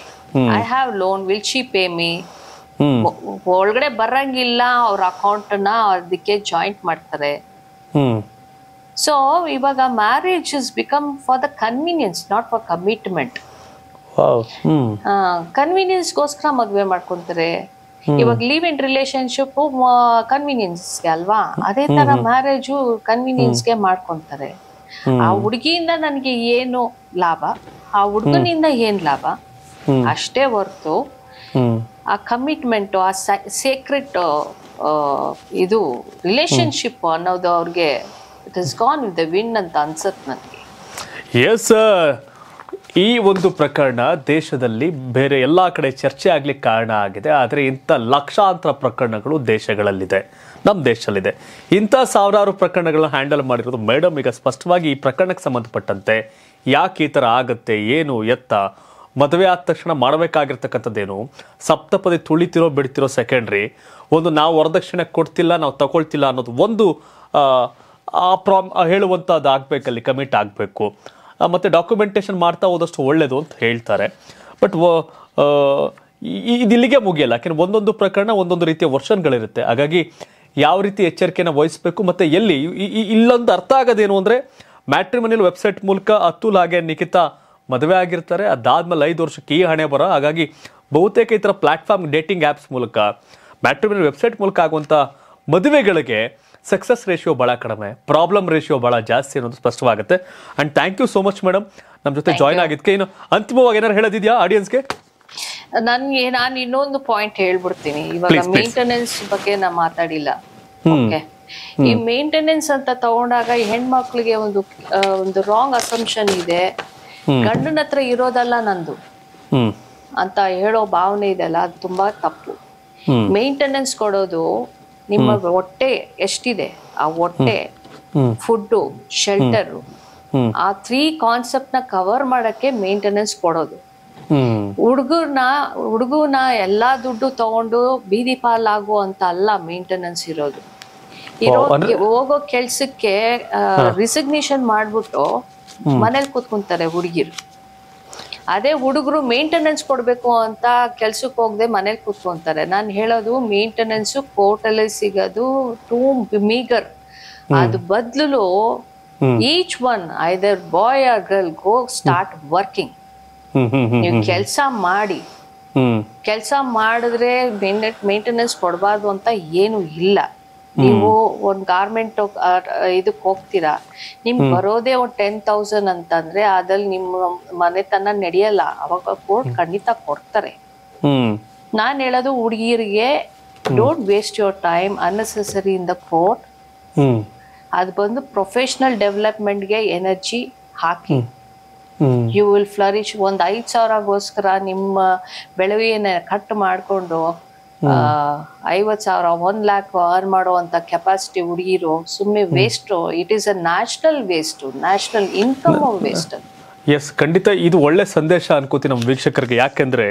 I have loan will she pay me hmm ಒಳಗಡೆ ಬರಂಗಿಲ್ಲ ಅವ್ರ ಅಕೌಂಟ್ನ ಅದಕ್ಕೆ ಜಾಯಿಂಟ್ ಮಾಡ್ತಾರೆ ಹ್ಮ್ ಸೊ ಇವಾಗ marriage is become for the convenience not for commitment wow hmm ಕನ್ವೀನಿಯನ್ಸ್ಗೋಸ್ಕರ ಮದ್ವೆ ಮಾಡ್ಕೊಂತಾರೆ ಇವಾಗ ಲೀವ್ ಇನ್ ರಿಲೇಶನ್ಶಿಪ್ ಕನ್ವೀನಿಯನ್ಸ್ಗೆ ಅಲ್ವಾ ಅದೇ ತರ ಮ್ಯಾರೇಜು ಕನ್ವೀನಿಯನ್ಸ್ಗೆ ಮಾಡ್ಕೊಂತಾರೆ ಆ ಹುಡುಗಿಯಿಂದ ನನಗೆ ಏನು ಲಾಭ ಆ ಹುಡುಗನಿಂದ ಏನ್ ಲಾಭ ಅಷ್ಟೇ ಹೊರ್ತು ಹ್ಮ್ ಆ ಕಮಿಟ್ಮೆಂಟ್ ಆ ಸೇಕ್ರೆಟ್ ಇದು ರಿಲೇಶನ್ಶಿಪ್ ಅನ್ನೋದು ಅವ್ರಿಗೆ it is gone with the wind ಅಂತ ಅನ್ಸತ್ ನನಗೆ ಎಸ್ ಈ ಒಂದು ಪ್ರಕರಣ ದೇಶದಲ್ಲಿ ಬೇರೆ ಎಲ್ಲಾ ಕಡೆ ಚರ್ಚೆ ಆಗ್ಲಿಕ್ಕೆ ಕಾರಣ ಆಗಿದೆ ಆದರೆ ಇಂಥ ಲಕ್ಷಾಂತರ ಪ್ರಕರಣಗಳು ದೇಶಗಳಲ್ಲಿದೆ ನಮ್ಮ ದೇಶದಲ್ಲಿದೆ ಇಂಥ ಸಾವಿರಾರು ಪ್ರಕರಣಗಳನ್ನ ಹ್ಯಾಂಡಲ್ ಮಾಡಿರೋದು ಮೇಡಮ್ ಈಗ ಸ್ಪಷ್ಟವಾಗಿ ಈ ಪ್ರಕರಣಕ್ಕೆ ಸಂಬಂಧಪಟ್ಟಂತೆ ಯಾಕೆ ಈ ಥರ ಆಗತ್ತೆ ಏನು ಎತ್ತ ಮದುವೆ ಆದ ತಕ್ಷಣ ಮಾಡಬೇಕಾಗಿರ್ತಕ್ಕಂಥದ್ದೇನು ಸಪ್ತಪದಿ ತುಳಿತಿರೋ ಬಿಡ್ತಿರೋ ಸೆಕೆಂಡ್ರಿ ಒಂದು ನಾವು ವರದಕ್ಷಿಣೆ ಕೊಡ್ತಿಲ್ಲ ನಾವು ತಗೊಳ್ತಿಲ್ಲ ಅನ್ನೋದು ಒಂದು ಆ, ಆ ಪ್ರಾಮ್ ಹೇಳುವಂಥದ್ದು ಆಗಬೇಕಲ್ಲಿ ಕಮಿಟ್ ಆಗಬೇಕು ಮತ್ತು ಡಾಕ್ಯುಮೆಂಟೇಷನ್ ಮಾಡ್ತಾ ಹೋದಷ್ಟು ಒಳ್ಳೆಯದು ಅಂತ ಹೇಳ್ತಾರೆ ಬಟ್ ಇದು ಇಲ್ಲಿಗೆ ಮುಗಿಯಲ್ಲ ಯಾಕೆಂದ್ರೆ ಒಂದೊಂದು ಪ್ರಕರಣ ಒಂದೊಂದು ರೀತಿಯ ವರ್ಷನ್ಗಳಿರುತ್ತೆ ಹಾಗಾಗಿ ಯಾವ ರೀತಿ ಎಚ್ಚರಿಕೆನ ವಹಿಸಬೇಕು ಮತ್ತು ಎಲ್ಲಿ ಈ- ಈ- ಇಲ್ಲೊಂದು ಅರ್ಥ ಆಗೋದೇನು ಅಂದರೆ ಮ್ಯಾಟ್ರಿಮನಿಯಲ್ ವೆಬ್ಸೈಟ್ ಮೂಲಕ ಅತುಲ್ ಹಾಗೆ ನಿಖಿತಾ ಮದುವೆ ಆಗಿರ್ತಾರೆ ಅದಾದ್ಮೇಲೆ ಐದು ವರ್ಷಕ್ಕೆ ಈ ಹಣೆ ಬರ ಹಾಗಾಗಿ ಬಹುತೇಕ ಈ ಥರ ಪ್ಲಾಟ್ಫಾರ್ಮ್ ಡೇಟಿಂಗ್ ಆ್ಯಪ್ಸ್ ಮೂಲಕ ಮ್ಯಾಟ್ರಿಮನಿಯಲ್ ವೆಬ್ಸೈಟ್ ಮೂಲಕ ಆಗುವಂಥ ಮದುವೆಗಳಿಗೆ ಸಕ್ಸಸ್ ರೇಷಿಯೋ ಭಾಳ ಕಡಿಮೆ ಪ್ರಾಬ್ಲಮ್ ರೇಷಿಯೋ ಭಾಳ ಜಾಸ್ತಿ ಅನ್ನೋದು ಸ್ಪಷ್ಟವಾಗುತ್ತೆ and thank you so much madam ನಮ್ಮ ಜೊತೆ ಜಾಯ್ನ್ ಆಗಿದ್ದಕ್ಕೆ ಇನ್ನು ಅಂತಿಮವಾಗಿ ಏನಾರು ಹೇಳೋದಿದೆಯಾ ಆಡಿಯನ್ಸ್ಗೆ ನನ್ಗೆ ನಾನು ಇನ್ನೊಂದು ಪಾಯಿಂಟ್ ಹೇಳ್ಬಿಡ್ತೀನಿ ಇವಾಗ Please, please. ಮೇಂಟೆನೆನ್ಸ್ ಬಗ್ಗೆ ನಾ ಮಾತಾಡಿಲ್ಲ ಓಕೆ ಈ ಮೇಂಟೆನೆನ್ಸ್ ಅಂತ ತಗೊಂಡಾಗ ಹೆಣ್ಮಕ್ಳಿಗೆ ಒಂದು ಆ, ಒಂದು ರಾಂಗ್ ಅಸಂಪ್ಷನ್ ಇದೆ ಗಂಡನ ಹತ್ರ ಇರೋದಲ್ಲ ನಂದು ಹ್ಞೂ ಅಂತ ಹೇಳೋ ಭಾವನೆ ಇದೆಲ್ಲ ಅದು ತುಂಬಾ ತಪ್ಪು ಹ್ಮ್. ಮೇಂಟೆನೆನ್ಸ್ ಕೊಡೋದು ನಿಮ್ಮ ಹೊಟ್ಟೆ ಎಷ್ಟಿದೆ ಆ ಹೊಟ್ಟೆ ಫುಡ್ಡು ಶೆಲ್ಟರ್ ಹ್ಮ್. ಆ ತ್ರೀ ಕಾನ್ಸೆಪ್ಟ್ ನ ಕವರ್ ಮಾಡಕ್ಕೆ ಮೇಂಟೆನೆನ್ಸ್ ಕೊಡೋದು ಹ್ಞೂ ಹುಡುಗರ್ನ ಹುಡುಗನ ಎಲ್ಲಾ ದುಡ್ಡು ತಗೊಂಡು ಬೀದಿ ಪಾಲಾಗು ಅಂತ ಅಲ್ಲ ಮೇಂಟೆನೆನ್ಸ್ ಇರೋದು ಇರೋ ಹೋಗೋ ಕೆಲ್ಸಕ್ಕೆ ರಿಸಿಗ್ನೇಷನ್ ಮಾಡ್ಬಿಟ್ಟು ಮನೇಲಿ ಕೂತ್ಕೊಂತಾರೆ ಹುಡುಗಿರು ಅದೇ ಹುಡುಗರು ಮೇಂಟೆನೆನ್ಸ್ ಕೊಡ್ಬೇಕು ಅಂತ ಕೆಲ್ಸಕ್ಕೆ ಹೋಗದೆ ಮನೇಲಿ ಕೂತ್ಕೊಂತಾರೆ ನಾನು ಹೇಳೋದು ಮೇಂಟೆನೆನ್ಸ್ ಕೋರ್ಟಲ್ಲಿ ಸಿಗೋದು ಟೂ ಮೀಗರ್ ಅದು ಬದಲು each one either boy or girl go start working ಹ್ಞೂ ಹ್ಞೂ ಹ್ಞೂ ನೀವು ಕೆಲಸ ಮಾಡಿ ಹ್ಞೂ ಕೆಲಸ ಮಾಡಿದ್ರೆ ಮೇಂಟೆನೆನ್ಸ್ ಕೊಡಬಾರ್ದು ಅಂತ ಏನು ಇಲ್ಲ ನೀವು ಒಂದ್ ಗಾರ್ಮೆಂಟ್ ಇದಕ್ ಹೋಗ್ತೀರಾ ನಿಮ್ಗೆ ಬರೋದೇ ಒಂದ್ ಟೆನ್ ತೌಸಂಡ್ ಅಂತಂದ್ರೆ ಅದ್ರಲ್ಲಿ ನಿಮ್ಮ ಮನೆತನ ನಡೆಯಲ್ಲ ಅವಾಗ ಕೋರ್ಟ್ ಖಂಡಿತ ಕೊಡ್ತಾರೆ ಹ್ಮ್ ನಾನ್ ಹೇಳೋದು ಹುಡುಗಿರಿಗೆ don't waste your time unnecessary in the court hmm ಅದು ಬಂದು ಪ್ರೊಫೆಷನಲ್ ಡೆವಲಪ್ಮೆಂಟ್ಗೆ ಎನರ್ಜಿ ಹಾಕಿ ಹ್ಮ್ ಯು ವಿಲ್ ಫ್ಲರಿಶ್ ಒಂದ್ ಐದ್ ಸಾವಿರಗೋಸ್ಕರ ನಿಮ್ಮ ಬೆಳವಿನ ಕಟ್ ಮಾಡ್ಕೊಂಡು ಆ, ಐವತ್ ಸಾವಿರ ಒಂದ್ ಲ್ಯಾಕ್ ಅರ್ನ್ ಮಾಡುವಂತ ಕೆಪಾಸಿಟಿ ಹುಡುಗಿರು ಸುಮ್ಮನೆ waste it is a national waste national income waste yes ಖಂಡಿತ ಇದು ಒಳ್ಳೆ ಸಂದೇಶ ಅನ್ಕೋತೀನಿ ನಮ್ಮ ವೀಕ್ಷಕರಿಗೆ ಯಾಕೆಂದ್ರೆ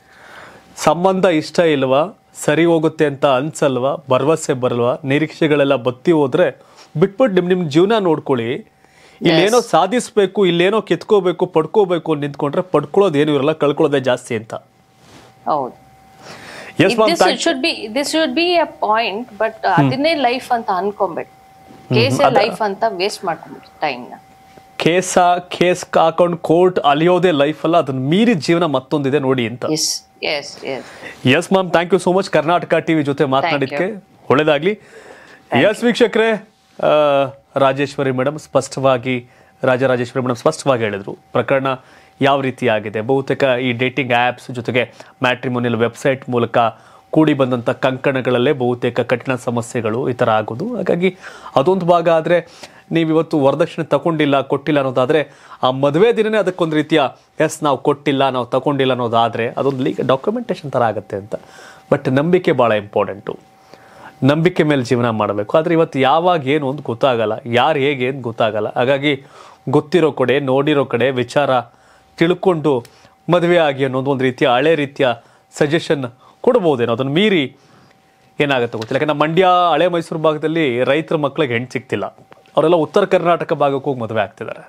ಸಂಬಂಧ ಇಷ್ಟ ಇಲ್ವಾ ಸರಿ ಹೋಗುತ್ತೆ ಅಂತ ಅನ್ಸಲ್ವಾ ಭರವಸೆ ಬರಲ್ವಾ ನಿರೀಕ್ಷೆಗಳೆಲ್ಲ ಬತ್ತಿ ಹೋದ್ರೆ ಬಿಟ್ಬಿಟ್ಟು ನಿಮ್ ನಿಮ್ ಜೀವನ ನೋಡ್ಕೊಳ್ಳಿ ಇಲ್ಲೇನೋ ಸಾಧಿಸ್ಬೇಕು ಇಲ್ಲೇನೋ ಕಿತ್ಕೋಬೇಕು ಪಡ್ಕೋಬೇಕು ಅಂತ ನಿಂತ್ಕೊಂಡ್ರೆ ಪಡ್ಕೊಳ್ಳೋದು ಏನು ಇರಲ್ಲ ಕಳ್ಕೊಳ್ಳೋದೇ ಜಾಸ್ತಿ ಅಂತ ಹೌದು yes ma'am this should be this should be a point but ಅದನ್ನೇ ಲೈಫ್ ಅಂತ ಅನ್ಕೊಂಬೇಡಿ ಕೇಸೇ ಲೈಫ್ ಅಂತ ವೇಸ್ಟ್ ಮಾಡ್ಕೊಂಬಿಡಿ ಟೈಮ್ನ ಕೇಸ ಕೇಸ್ ಹಾಕೊಂಡು ಕೋರ್ಟ್ ಅಲಿಯೋದೇ ಲೈಫ್ ಅಲ್ಲ ಅದನ್ನ ಮೀರಿ ಜೀವನ ಮತ್ತೊಂದಿದೆ ನೋಡಿ ಅಂತ yes yes yes yes ma'am thank you so much Karnataka TV ಜೊತೆ ಮಾತನಾಡಿದ್ಕೆ ಒಳ್ಳೇದಾಗ್ಲಿ ಎಸ್ ವೀಕ್ಷಕರೇ ಆ, ರಾಜೇಶ್ವರಿ ಮೇಡಮ್ ಸ್ಪಷ್ಟವಾಗಿ ರಾಜರಾಜೇಶ್ವರಿ ಮೇಡಮ್ ಸ್ಪಷ್ಟವಾಗಿ ಹೇಳಿದ್ರು ಪ್ರಕರಣ ಯಾವ ರೀತಿ ಆಗಿದೆ ಬಹುತೇಕ ಈ ಡೇಟಿಂಗ್ ಆ್ಯಪ್ಸ್ ಜೊತೆಗೆ ಮ್ಯಾಟ್ರಿಮೋನಿಯಲ್ ವೆಬ್ಸೈಟ್ ಮೂಲಕ ಕೂಡಿ ಬಂದಂಥ ಕಂಕಣಗಳಲ್ಲೇ ಬಹುತೇಕ ಕಠಿಣ ಸಮಸ್ಯೆಗಳು ಈ ಥರ ಆಗೋದು ಹಾಗಾಗಿ ಅದೊಂದು ಭಾಗ ಆದರೆ ನೀವಿವತ್ತು ವರದಕ್ಷಿಣೆ ತಗೊಂಡಿಲ್ಲ ಕೊಟ್ಟಿಲ್ಲ ಅನ್ನೋದಾದರೆ ಆ ಮದುವೆ ದಿನನೇ ಅದಕ್ಕೊಂದು ರೀತಿಯ ಎಸ್ ನಾವು ಕೊಟ್ಟಿಲ್ಲ ನಾವು ತಗೊಂಡಿಲ್ಲ ಅನ್ನೋದಾದರೆ ಅದೊಂದು ಲೀಗ್ ಡಾಕ್ಯುಮೆಂಟೇಶನ್ ಥರ ಆಗುತ್ತೆ ಅಂತ ಬಟ್ ನಂಬಿಕೆ ಭಾಳ ಇಂಪಾರ್ಟೆಂಟು ನಂಬಿಕೆ ಮೇಲೆ ಜೀವನ ಮಾಡಬೇಕು ಆದರೆ ಇವತ್ತು ಯಾವಾಗ ಏನು ಅಂತ ಗೊತ್ತಾಗಲ್ಲ ಯಾರು ಹೇಗೆ ಅಂತ ಗೊತ್ತಾಗಲ್ಲ ಹಾಗಾಗಿ ಗೊತ್ತಿರೋ ಕಡೆ ನೋಡಿರೋ ಕಡೆ ವಿಚಾರ ತಿಳ್ಕೊಂಡು ಮದುವೆ ಆಗಿ ಅನ್ನೋದು ಒಂದು ರೀತಿಯ ಹಳೆ ರೀತಿಯ ಸಜೆಷನ್ ಕೊಡ್ಬೋದೇನೋ ಅದನ್ನು ಮೀರಿ ಏನಾಗುತ್ತೆ ಗೊತ್ತಿಲ್ಲ ಯಾಕಂದ್ರೆ ನಮ್ಮ ಮಂಡ್ಯ ಹಳೆ ಮೈಸೂರು ಭಾಗದಲ್ಲಿ ರೈತರ ಮಕ್ಕಳಿಗೆ ಹೆಣ್ಣು ಸಿಗ್ತಿಲ್ಲ ಅವರೆಲ್ಲ ಉತ್ತರ ಕರ್ನಾಟಕ ಭಾಗಕ್ಕೆ ಹೋಗಿ ಮದುವೆ ಆಗ್ತಿದ್ದಾರೆ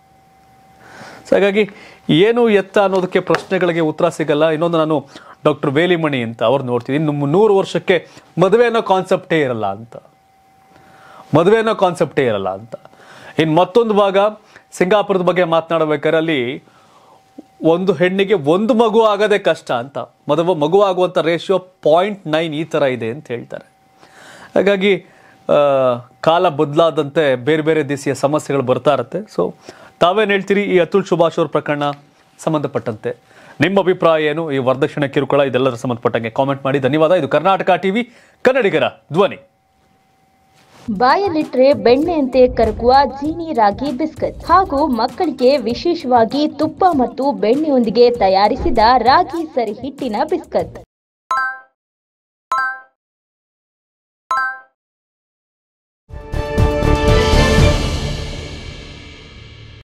ಸೊ ಹಾಗಾಗಿ ಏನು ಎತ್ತ ಅನ್ನೋದಕ್ಕೆ ಪ್ರಶ್ನೆಗಳಿಗೆ ಉತ್ತರ ಸಿಗಲ್ಲ ಇನ್ನೊಂದು ನಾನು ಡಾಕ್ಟರ್ ವೇಲಿಮಣಿ ಅಂತ ಅವ್ರು ನೋಡ್ತೀನಿ ಇನ್ನು ನೂರು ವರ್ಷಕ್ಕೆ ಮದುವೆ ಅನ್ನೋ ಕಾನ್ಸೆಪ್ಟೇ ಇರಲ್ಲ ಅಂತ ಮದುವೆ ಅನ್ನೋ ಕಾನ್ಸೆಪ್ಟೇ ಇರಲ್ಲ ಅಂತ ಇನ್ನು ಮತ್ತೊಂದು ಭಾಗ ಸಿಂಗಾಪುರದ ಬಗ್ಗೆ ಮಾತನಾಡಬೇಕಾದ್ರೆ ಅಲ್ಲಿ ಒಂದು ಹೆಣ್ಣಿಗೆ ಒಂದು ಮಗು ಆಗೋದೇ ಕಷ್ಟ ಅಂತ ಮದುವೆ ಮಗು ಆಗುವಂಥ ರೇಷಿಯೋ ಪಾಯಿಂಟ್ ನೈನ್ ಈ ಥರ ಇದೆ ಅಂತ ಹೇಳ್ತಾರೆ ಹಾಗಾಗಿ ಆ, ಕಾಲ ಬದಲಾದಂತೆ ಬೇರೆ ಬೇರೆ ದೇಶೀಯ ಸಮಸ್ಯೆಗಳು ಬರ್ತಾ ಇರುತ್ತೆ ಸೊ ತಾವೇನು ಹೇಳ್ತೀರಿ ಈ ಅತುಲ್ ಸುಭಾಷ್ ಅವ್ರ ಪ್ರಕರಣ ಸಂಬಂಧಪಟ್ಟಂತೆ ನಿಮ್ಮ ಅಭಿಪ್ರಾಯ ಏನು ಈ ವರದಕ್ಷಿಣೆ ಕಿರುಕುಳ ಇದೆಲ್ಲದರ ಸಂಬಂಧಪಟ್ಟಂಗೆ ಕಾಮೆಂಟ್ ಮಾಡಿ ಧನ್ಯವಾದ ಇದು ಕರ್ನಾಟಕ ಟಿವಿ ಕನ್ನಡಿಗರ ಧ್ವನಿ ಬಾಯಲ್ಲಿಟ್ರೆ ಬೆಣ್ಣೆಯಂತೆ ಕರಗುವ ಜೀನಿ ರಾಗಿ ಬಿಸ್ಕತ್ ಹಾಗೂ ಮಕ್ಕಳಿಗೆ ವಿಶೇಷವಾಗಿ ತುಪ್ಪ ಮತ್ತು ಬೆಣ್ಣೆಯೊಂದಿಗೆ ತಯಾರಿಸಿದ ರಾಗಿ ಸರಿ ಹಿಟ್ಟಿನ ಬಿಸ್ಕತ್